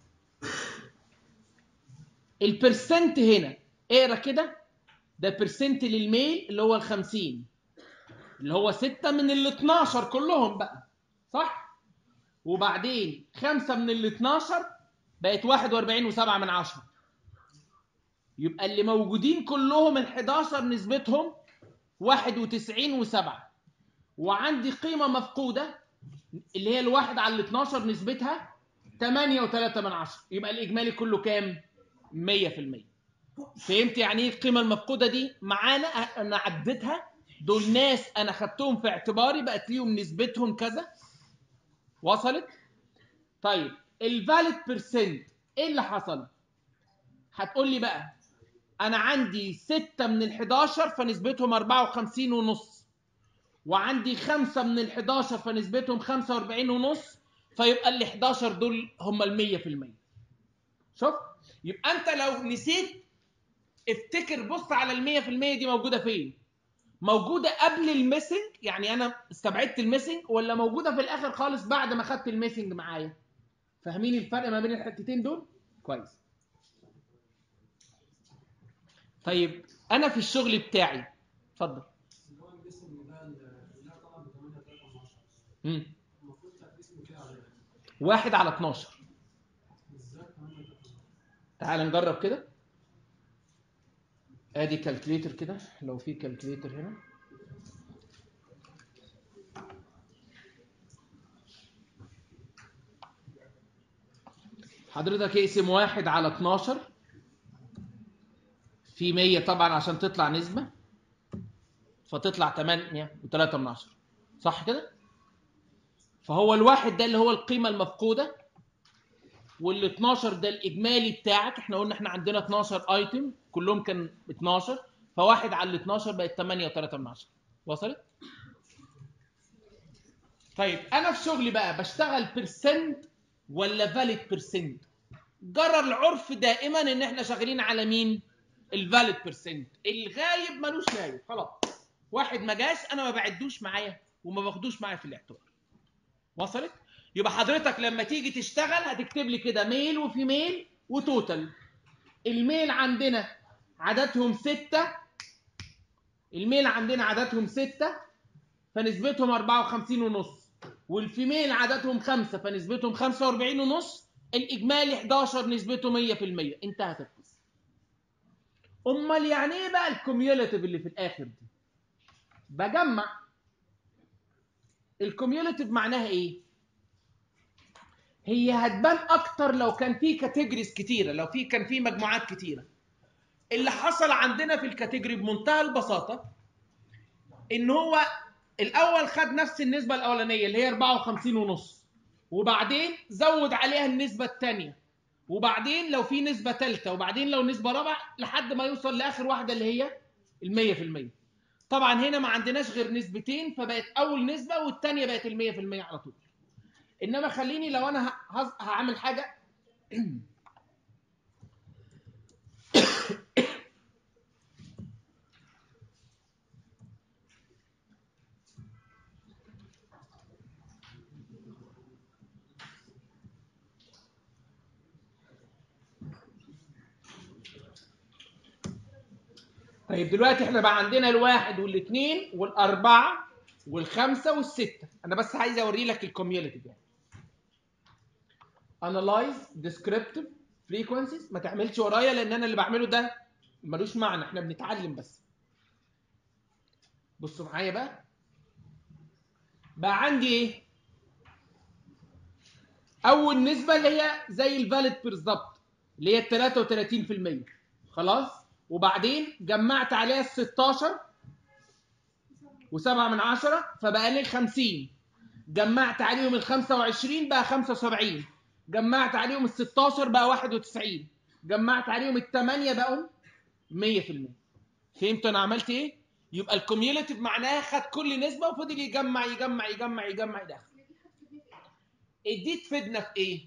البرسنت هنا اقرا كده ده برسنت للميل اللي هو ال 50 اللي هو 6 من ال 12 كلهم بقى صح؟ وبعدين 5 من ال 12 بقت 41 و7 من 10 يبقى اللي موجودين كلهم ال 11 نسبتهم 91 و7 وعندي قيمة مفقودة اللي هي الواحد على ال 12 نسبتها 8 و3 من 10 يبقى الإجمالي كله كام؟ 100% فهمت يعني ايه القيمه المفقوده دي معانا انا عديتها دول ناس انا خدتهم في اعتباري بقت ليهم نسبتهم كذا وصلت طيب الفاليد بيرسنت ايه اللي حصل هتقول لي بقى انا عندي 6 من ال 11 فنسبتهم 54 ونص وعندي 5 من ال 11 فنسبتهم 45 ونص فيبقى ال 11 دول هم ال 100% شوف يبقى انت لو نسيت افتكر بص على ال 100% دي موجوده فين موجوده قبل الميسنج يعني انا استبعدت الميسنج ولا موجوده في الاخر خالص بعد ما خدت الميسنج معايا فاهمين الفرق ما بين الحتتين دول كويس طيب انا في الشغل بتاعي اتفضل اللي هو الجسم ده اللي هي طبعا ب 8 3 مم. المفروض تقسيمه كده على واحد على 12 ازاي 8 3 تعال نجرب كده ادي كالكليتر كده لو في كالكليتر هنا حضرتك اقسم واحد على 12 في 100 طبعا عشان تطلع نسبة فتطلع 8 و3 من 10 صح كده؟ فهو الواحد ده اللي هو القيمة المفقودة وال 12 ده الاجمالي بتاعك احنا قلنا احنا عندنا 12 ايتم كلهم كان 12 فواحد على ال 12 بقت 8 و3 من 10 وصلت؟ طيب انا في شغلي بقى بشتغل بيرسنت ولا فاليد بيرسنت؟ جرى العرف دائما ان احنا شغالين على مين؟ الفاليد بيرسنت الغايب ملوش غايب خلاص واحد ما جاش انا ما بعدوش معايا وما باخدوش معايا في الاعتبار وصلت؟ يبقى حضرتك لما تيجي تشتغل هتكتب لي كده ميل وفي ميل وتوتال الميل عندنا عددهم ستة الميل عندنا عددهم ستة فنسبتهم 54 ونص والفيميل عددهم خمسة فنسبتهم 45 ونص الإجمالي 11 نسبته 100% انتهت القصة أمال يعني إيه بقى الكوميوليتيف اللي في الآخر دي؟ بجمع الكوميوليتيف معناها إيه؟ هي هتبان اكتر لو كان في كاتيجوريز كتيره لو في كان في مجموعات كتيره اللي حصل عندنا في الكاتيجوري بمنتهى البساطه ان هو الاول خد نفس النسبه الاولانيه اللي هي 54 ونص وبعدين زود عليها النسبه الثانيه وبعدين لو في نسبه ثالثه وبعدين لو نسبه رابعه لحد ما يوصل لاخر واحده اللي هي ال 100% طبعا هنا ما عندناش غير نسبتين فبقت اول نسبه والثانيه بقت ال 100% على طول انما خليني لو انا ه- هز- هعمل حاجه طيب دلوقتي احنا بقى عندنا الواحد والاثنين والاربعه والخمسه والسته انا بس عايز اوري لك الكوميونتي يعني analyze descriptive frequencies ما تعملش ورايا لان انا اللي بعمله ده ملوش معنى احنا بنتعلم بس بصوا معايا بقى بقى عندي ايه اول نسبه اللي هي زي الفاليد بالظبط اللي هي 33% خلاص وبعدين جمعت عليها ال 16 و7 من عشرة فبقى لي 50 جمعت عليهم ال 25 بقى 75 جمعت عليهم ال 16 بقى 91 جمعت عليهم الثمانية بقوا 100% فهمتوا انا عملت ايه؟ يبقى الكوميوليتيف معناها خد كل نسبة وفضل يجمع يجمع يجمع يجمع يدخل دي تفيدنا في ايه؟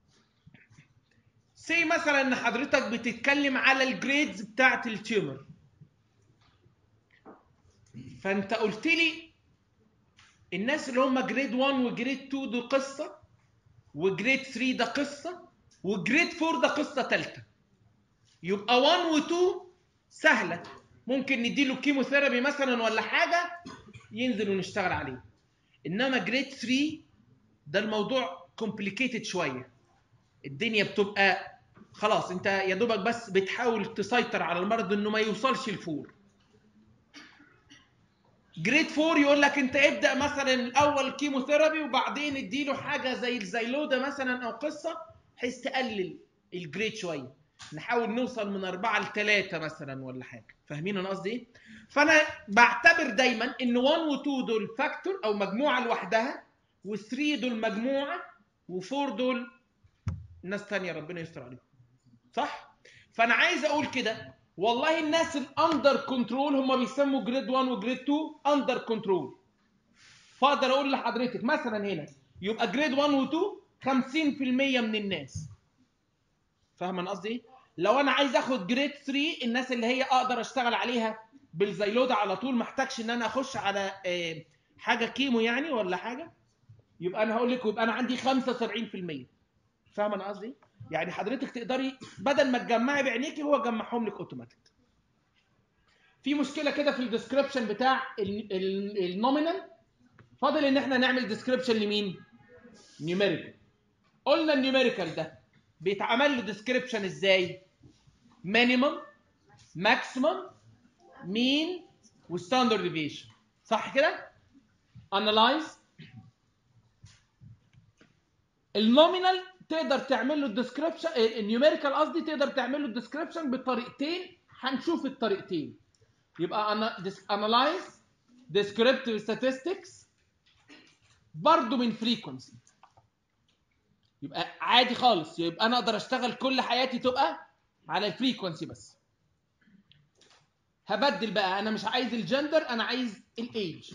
سي مثلا ان حضرتك بتتكلم على الجريدز بتاعت التيومر فانت قلت لي الناس اللي هم جريد 1 وجريد 2 دي قصه وجريد 3 ده قصه وجريد 4 ده قصه ثالثه يبقى 1 و2 سهله ممكن نديله كيموثيرابي مثلا ولا حاجه ينزل ونشتغل عليه انما جريد 3 ده الموضوع كومبليكيتد شويه الدنيا بتبقى خلاص انت يا دوبك بس بتحاول تسيطر على المرض انه ما يوصلش لفور جريد 4 يقول لك انت ابدا مثلا الاول كيموثيرابي وبعدين اديله حاجه زي الزيلوده مثلا او قصه بحيث تقلل الجريد شويه نحاول نوصل من أربعة لثلاثة مثلا ولا حاجة فاهمين أنا قصدي إيه؟ فأنا بعتبر دايما إن 1 و 2 دول فاكتور أو مجموعة لوحدها و3 دول مجموعة و4 دول ناس تانية ربنا يستر عليهم صح؟ فأنا عايز أقول كده والله الناس الاندر كنترول هم بيسموا جريد 1 وجريد 2 اندر كنترول فاقدر اقول لحضرتك مثلا هنا يبقى جريد 1 و 2 50% من الناس فاهم انا قصدي ايه؟ لو انا عايز اخد جريد 3 الناس اللي هي اقدر اشتغل عليها بالزيلود على طول ما احتاجش ان انا اخش على آه، حاجه كيمو يعني ولا حاجه يبقى انا هقول لكم يبقى انا عندي 75% فاهم انا قصدي؟ يعني حضرتك تقدري بدل ما تجمعي بعينيكي هو جمعهم لك اوتوماتيك في مشكله كده في الديسكربشن بتاع النومينال فاضل ان احنا نعمل ديسكربشن لمين نيوميريكال قلنا النيوميريكال ده بيتعمل له ديسكربشن ازاي مينيمم ماكسيمم مين وستاندرد ديفيشن صح كده انالايز النومينال تقدر تعمل له الديسكربشن النيوميريكال قصدي تقدر تعمل له الديسكربشن بطريقتين هنشوف الطريقتين يبقى انا انالايز descriptive statistics برضه من frequency يبقى عادي خالص يبقى انا اقدر اشتغل كل حياتي تبقى على الفريكونسي بس هبدل بقى انا مش عايز الجندر انا عايز الايج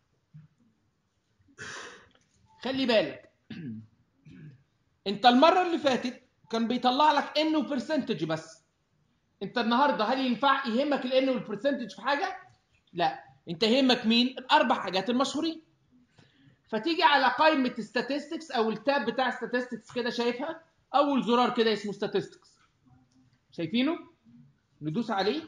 خلي بالك انت المره اللي فاتت كان بيطلع لك ان وبرسنتج بس انت النهارده هل ينفع يهمك الان والبرسنتج في حاجه لا انت يهمك مين الاربع حاجات المشهورين فتيجي على قائمه statistics او التاب بتاع statistics كده شايفها اول زرار كده اسمه statistics شايفينه ندوس عليه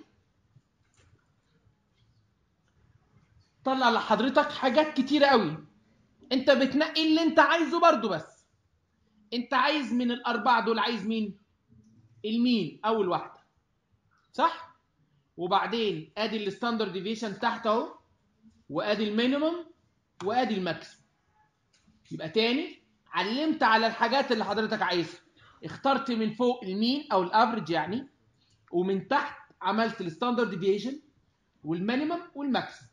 طلع لحضرتك حاجات كتيره قوي انت بتنقي اللي انت عايزه برضو بس انت عايز من الاربعه دول عايز مين المين اول واحده صح وبعدين ادي الستاندرد ديفيشن تحت اهو وادي المينيمم وادي الماكسيمم يبقى تاني علمت على الحاجات اللي حضرتك عايزها اخترت من فوق المين او الافريج يعني ومن تحت عملت الستاندرد ديفيشن والمينيمم والماكسيمم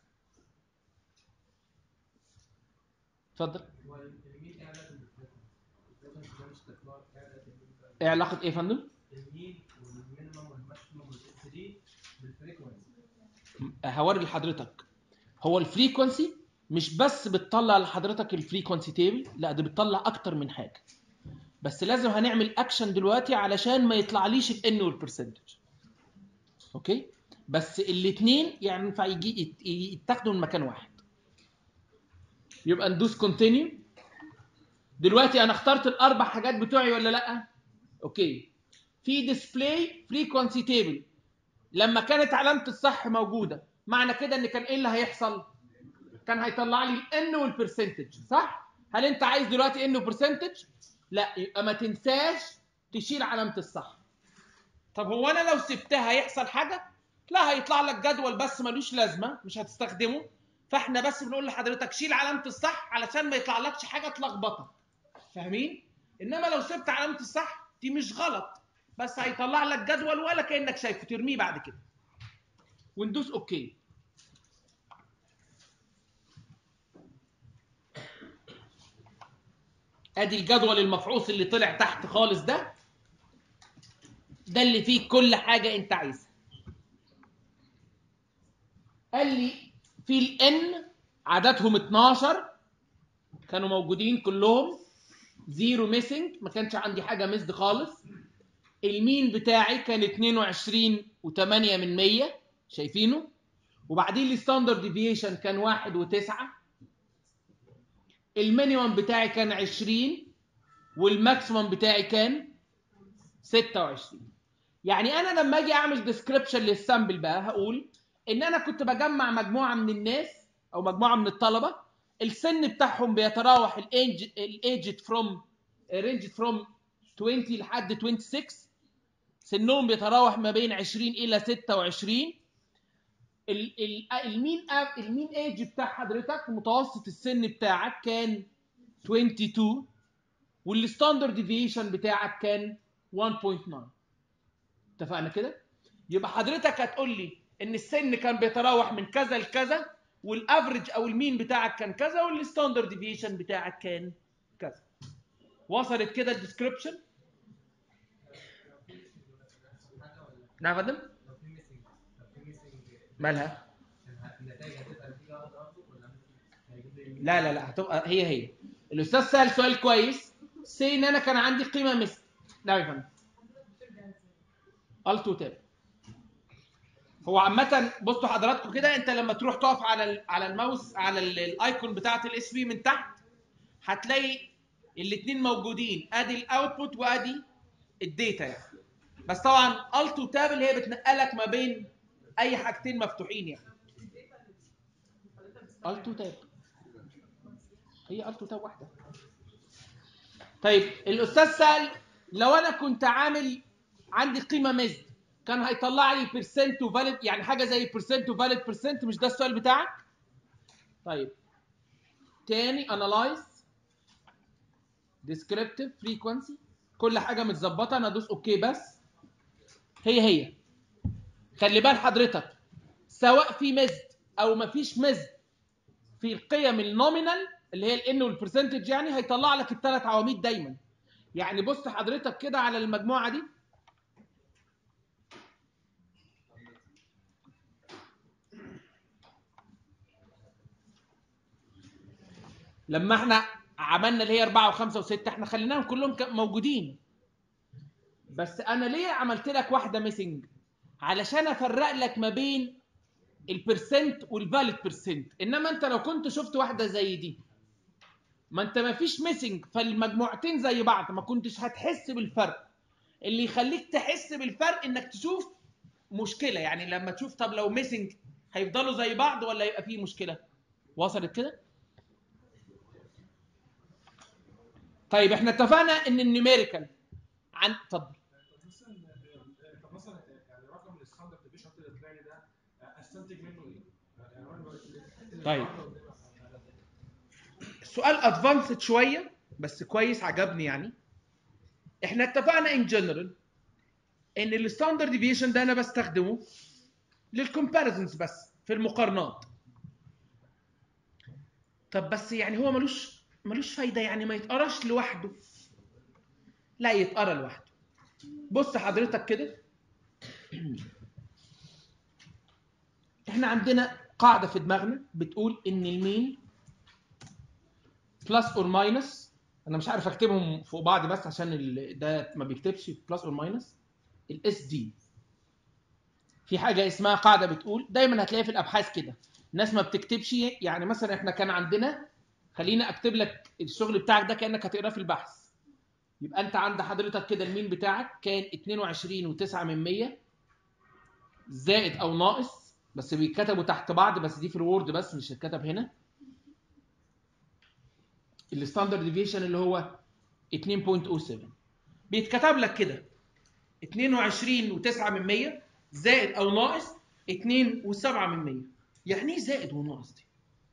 اتفضل هو المين ايه علاقه بالفريكونسي؟ الفريكونسي ده مش تكرار ايه علاقه بالفريكونسي؟ ايه علاقه ايه يا فندم المين والمينيمم والماكسيمم والاكس دي بالفريكونسي هوري لحضرتك هو الفريكونسي مش بس بتطلع لحضرتك الفريكونسي تيبل لا ده بتطلع اكتر من حاجه بس لازم هنعمل اكشن دلوقتي علشان ما يطلعليش الان والبرسنتج اوكي بس الاثنين يعني ينفع يجي يت- يتاخدوا من مكان واحد يبقى ندوس كونتينيو دلوقتي انا اخترت الاربع حاجات بتوعي ولا لا اوكي في ديسبلاي فريكونسي تيبل لما كانت علامه الصح موجوده معنى كده ان كان ايه اللي هيحصل كان هيطلع لي الان والبرسنتج صح هل انت عايز دلوقتي ان وبرسنتج لا يبقى ما تنساش تشيل علامه الصح طب هو انا لو سبتها هيحصل حاجه لا هيطلع لك جدول بس ملوش لازمه مش هتستخدمه فاحنا بس بنقول لحضرتك شيل علامه الصح علشان ما يطلعلكش حاجه تلخبطك فاهمين انما لو سبت علامه الصح دي مش غلط بس هيطلع لك جدول ولا كانك شايفه ترميه بعد كده وندوس اوكي ادي الجدول المفعوص اللي طلع تحت خالص ده ده اللي فيه كل حاجه انت عايزها قال لي في الان عددهم 12 كانوا موجودين كلهم زيرو ميسنج ما كانش عندي حاجه مسد خالص المين بتاعي كان 22 و8 من 100 شايفينه وبعدين الستاندرد ديفيشن كان 1 و9 المينيمم بتاعي كان 20 والماكسيمم بتاعي كان 26 يعني انا لما اجي اعمل ديسكريبشن للسامبل بقى هقول ان انا كنت بجمع مجموعه من الناس او مجموعه من الطلبه السن بتاعهم بيتراوح الايج الايج فروم رينج فروم 20 لحد 26 سنهم بيتراوح ما بين 20 الى 26 ال- ال- المين أب- المين ايج بتاع حضرتك متوسط السن بتاعك كان 22 والستاندرد ديفيشن بتاعك كان 1.9 اتفقنا كده يبقى حضرتك هتقول لي ان السن كان بيتراوح من كذا لكذا والافريج او المين بتاعك كان كذا والستاندرد ديفيشن بتاعك كان كذا وصلت كده الديسكربشن نعم يا فندم لو في ميسنج لو في ميسنج مالها النتائج هتبقى نتيجه واحده برضه ولا ممكن هيجيب لي لا لا لا هتبقى هي هي الاستاذ سال سؤال كويس سي ان انا كان عندي قيمه مثل نعم يا فندم التو تاب هو عامة بصوا حضراتكم كده انت لما تروح تقف على ال- على الماوس على ال- الايكون بتاعت الاس في من تحت هتلاقي الاثنين موجودين ادي الاوتبوت وادي الداتا يعني بس طبعا التو تاب اللي هي بتنقلك ما بين اي حاجتين مفتوحين يعني التو تاب هي التو تاب واحده طيب الاستاذ سال لو انا كنت عامل عندي قيمه مزد كان هيطلع لي بيرسنت وفاليد يعني حاجه زي بيرسنت وفاليد بيرسنت مش ده السؤال بتاعك طيب تاني انالايز ديسكريبتيف فريكوانسي كل حاجه متظبطه انا ادوس اوكي بس هي هي خلي بال حضرتك سواء في مزد او مفيش مزد في القيم النومينال اللي هي الان والبرسنتج يعني هيطلع لك الثلاث عواميد دايما يعني بص حضرتك كده على المجموعه دي لما احنا عملنا اللي هي 4 و5 و6 احنا خليناهم كلهم ك- موجودين بس انا ليه عملت لك واحده ميسنج علشان افرق لك ما بين البرسنت والفاليد برسنت انما انت لو كنت شفت واحده زي دي ما انت ما فيش ميسنج فالمجموعتين زي بعض ما كنتش هتحس بالفرق اللي يخليك تحس بالفرق انك تشوف مشكله يعني لما تشوف طب لو ميسنج هيفضلوا زي بعض ولا يبقى فيه مشكله وصلت كده طيب احنا اتفقنا ان النيوميريكال عن اتفضل طب مثلا طب مثلا يعني رقم الستاندرد ديفيشن اللي طلع لي ده استنتج منه ايه؟ يعني انا بقول- طيب. السؤال ادفانسد شويه بس كويس عجبني يعني احنا اتفقنا ان جنرال ان الستاندرد ديفيشن ده انا بستخدمه للكومباريزنز بس في المقارنات طب بس يعني هو ملوش ملوش فايده يعني ما يتقراش لوحده لا يتقرا لوحده بص حضرتك كده احنا عندنا قاعده في دماغنا بتقول ان المين بلس اور ماينس انا مش عارف اكتبهم فوق بعض بس عشان ال- ده ما بيكتبش بلس اور ماينس الاس دي في حاجه اسمها قاعده بتقول دايما هتلاقي في الابحاث كده الناس ما بتكتبش يعني مثلا احنا كان عندنا خليني اكتب لك الشغل بتاعك ده كانك هتقراه في البحث يبقى انت عند حضرتك كده المين بتاعك كان 22 و9 من 100 زائد او ناقص بس بيتكتبوا تحت بعض بس دي في الوورد بس مش هتكتب هنا الستاندرد ديفيشن اللي هو 2.07 بيتكتب لك كده 22 و9 من 100 زائد او ناقص 2 و7 من 100 يعني ايه زائد وناقص دي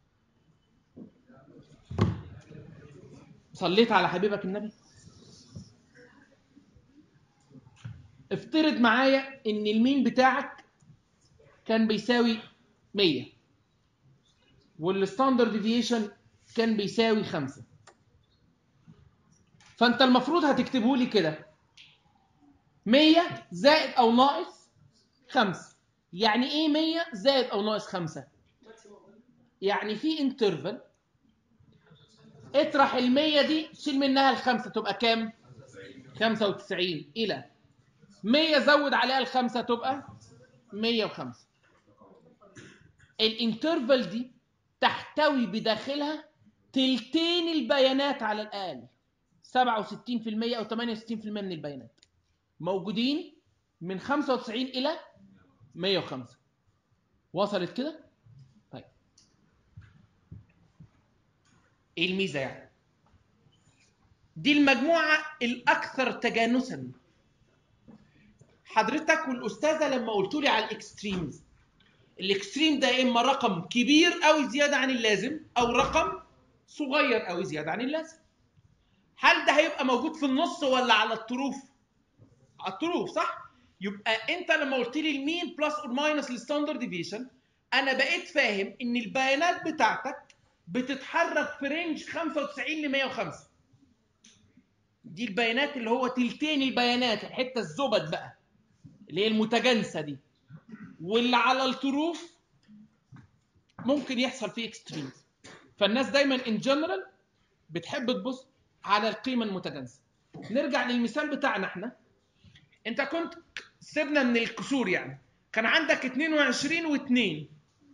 صليت على حبيبك النبي افترض معايا ان المين بتاعك كان بيساوي 100 والستاندرد ديفيشن كان بيساوي 5 فانت المفروض هتكتبه لي كده 100 زائد او ناقص 5 يعني ايه 100 زائد او ناقص 5 يعني في انترفال اطرح ال 100 دي شيل منها الخمسه تبقى كام 95 الى 100 زود عليها الخمسه تبقى 105 الانترفال دي تحتوي بداخلها تلتين البيانات على الاقل 67% او 68% من البيانات موجودين من 95 الى 105 وصلت كده طيب ايه الميزه يعني دي المجموعه الاكثر تجانسا حضرتك والاستاذه لما قلتوا لي على الاكستريمز الاكستريم ده اما رقم كبير قوي زياده عن اللازم او رقم صغير قوي زياده عن اللازم هل ده هيبقى موجود في النص ولا على الطروف على الطروف صح يبقى انت لما قلت لي المين بلس اور ماينس الستاندرد ديفيشن انا بقيت فاهم ان البيانات بتاعتك بتتحرك في رينج 95 ل 105 دي البيانات اللي هو تلتين البيانات الحته الزبد بقى اللي هي المتجانسه دي واللي على الطروف ممكن يحصل فيه اكستريمز فالناس دايما ان جنرال بتحب تبص على القيمه المتجانسه نرجع للمثال بتاعنا احنا انت كنت سيبنا من الكسور يعني كان عندك 22 و2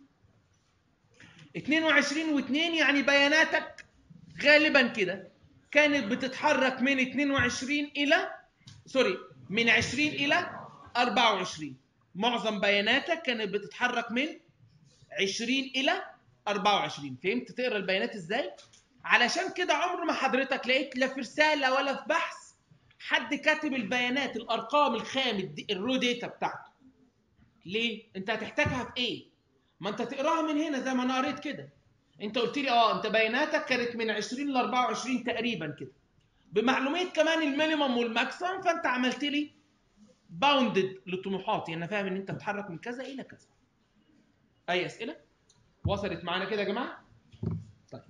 22 و2 يعني بياناتك غالبا كده كانت بتتحرك من 22 الى سوري من 20 الى 24 معظم بياناتك كانت بتتحرك من 20 الى 24 فهمت تقرا البيانات ازاي علشان كده عمر ما حضرتك لقيت لا في رساله ولا في بحث حد كاتب البيانات الارقام الخام الد- الرو داتا بتاعته ليه انت هتحتاجها في ايه ما انت تقراها من هنا زي ما انا قريت كده انت قلت لي اه انت بياناتك كانت من 20 ل 24 تقريبا كده بمعلوميه كمان المينيمم والماكسيمم فانت عملت لي باوندد لطموحاتي انا فاهم ان انت بتتحرك من كذا الى كذا اي اسئله وصلت معانا كده يا جماعه طيب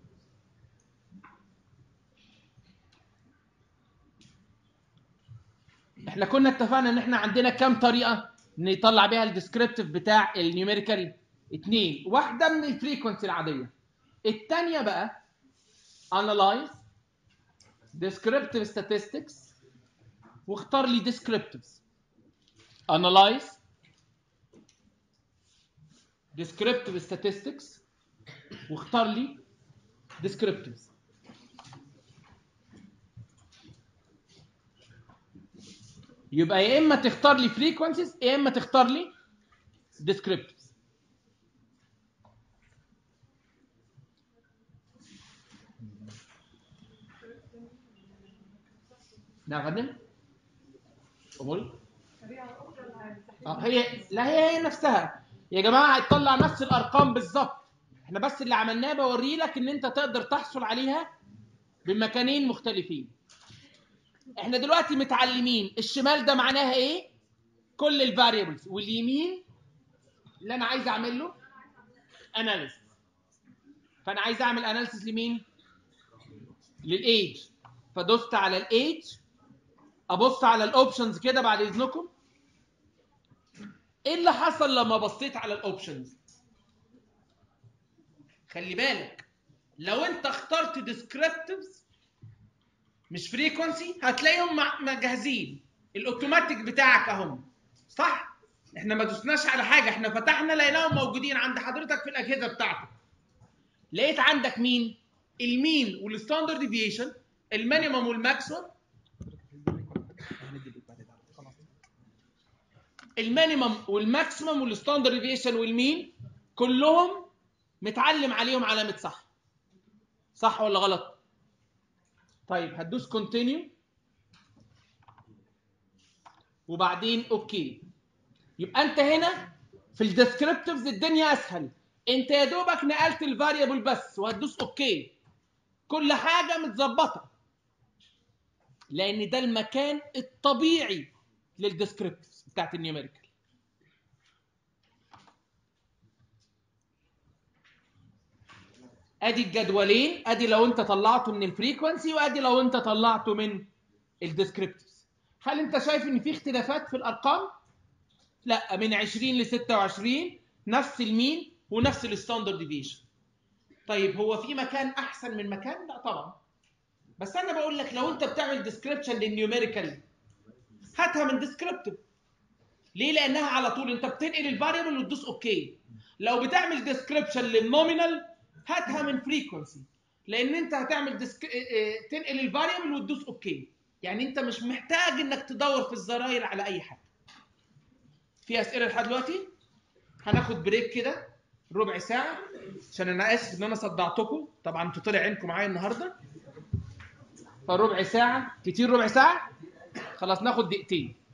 احنا كنا اتفقنا ان احنا عندنا كام طريقه نطلع بيها الديسكريبتيف بتاع النيوميريكال اتنين واحده من الفريكونسي العاديه الثانيه بقى analyze descriptive statistics واختار لي descriptives analyze descriptive statistics واختار لي descriptives يبقى يا اما تختار لي frequencies يا اما تختار لي descriptives نعم يا فندم قول اه هي لا هي هي نفسها يا جماعه هتطلع نفس الارقام بالظبط احنا بس اللي عملناه بوري لك ان انت تقدر تحصل عليها بمكانين مختلفين احنا دلوقتي متعلمين الشمال ده معناها ايه كل الفاريبلز واليمين اللي انا عايز اعمل له اناليسيس فانا عايز اعمل اناليسيس لمين للايج فدوست على الايج ابص على الاوبشنز كده بعد اذنكم ايه اللي حصل لما بصيت على الاوبشنز خلي بالك لو انت اخترت ديسكريبتيفز مش فريكونسي هتلاقيهم مع- مجهزين الاوتوماتيك بتاعك اهم صح احنا ما دوسناش على حاجه احنا فتحنا لقيناهم موجودين عند حضرتك في الاجهزه بتاعتك لقيت عندك مين المين والستاندرد ديفيشن المينيمم والماكسيمم المينيمم والماكسيمم والستاندرد ديفيشن والمين كلهم متعلم عليهم علامه صح صح ولا غلط طيب هتدوس كونتينيو وبعدين اوكي يبقى انت هنا في الديسكريبتيفز الدنيا اسهل انت يا دوبك نقلت الفاريبل بس وهتدوس اوكي كل حاجه متظبطه لان ده المكان الطبيعي للديسكريبتيفز بتاعت النيوميريكال ادي الجدولين ادي لو انت طلعته من الفريكونسي وادي لو انت طلعته من الديسكريبتيفز هل انت شايف ان في اختلافات في الارقام لا من 20 ل 26 نفس المين ونفس الستاندرد ديفيشن طيب هو في مكان احسن من مكان لا طبعا بس انا بقول لك لو انت بتعمل ديسكريبشن للنيوميريكال هاتها من ديسكريبتيف ليه لانها على طول انت بتنقل الفاريبل وتدوس اوكي لو بتعمل ديسكريبشن للنومينال هاتها من فريكونسي لان انت هتعمل ديسك... اه، اه، تنقل الفاريبل وتدوس اوكي يعني انت مش محتاج انك تدور في الزراير على اي حاجه في اسئله لحد دلوقتي هناخد بريك كده ربع ساعه عشان انا اسف ان انا صدعتكم طبعا انتوا طلع عينكم معايا النهارده فربع ساعه كتير ربع ساعه خلاص ناخد دقيقتين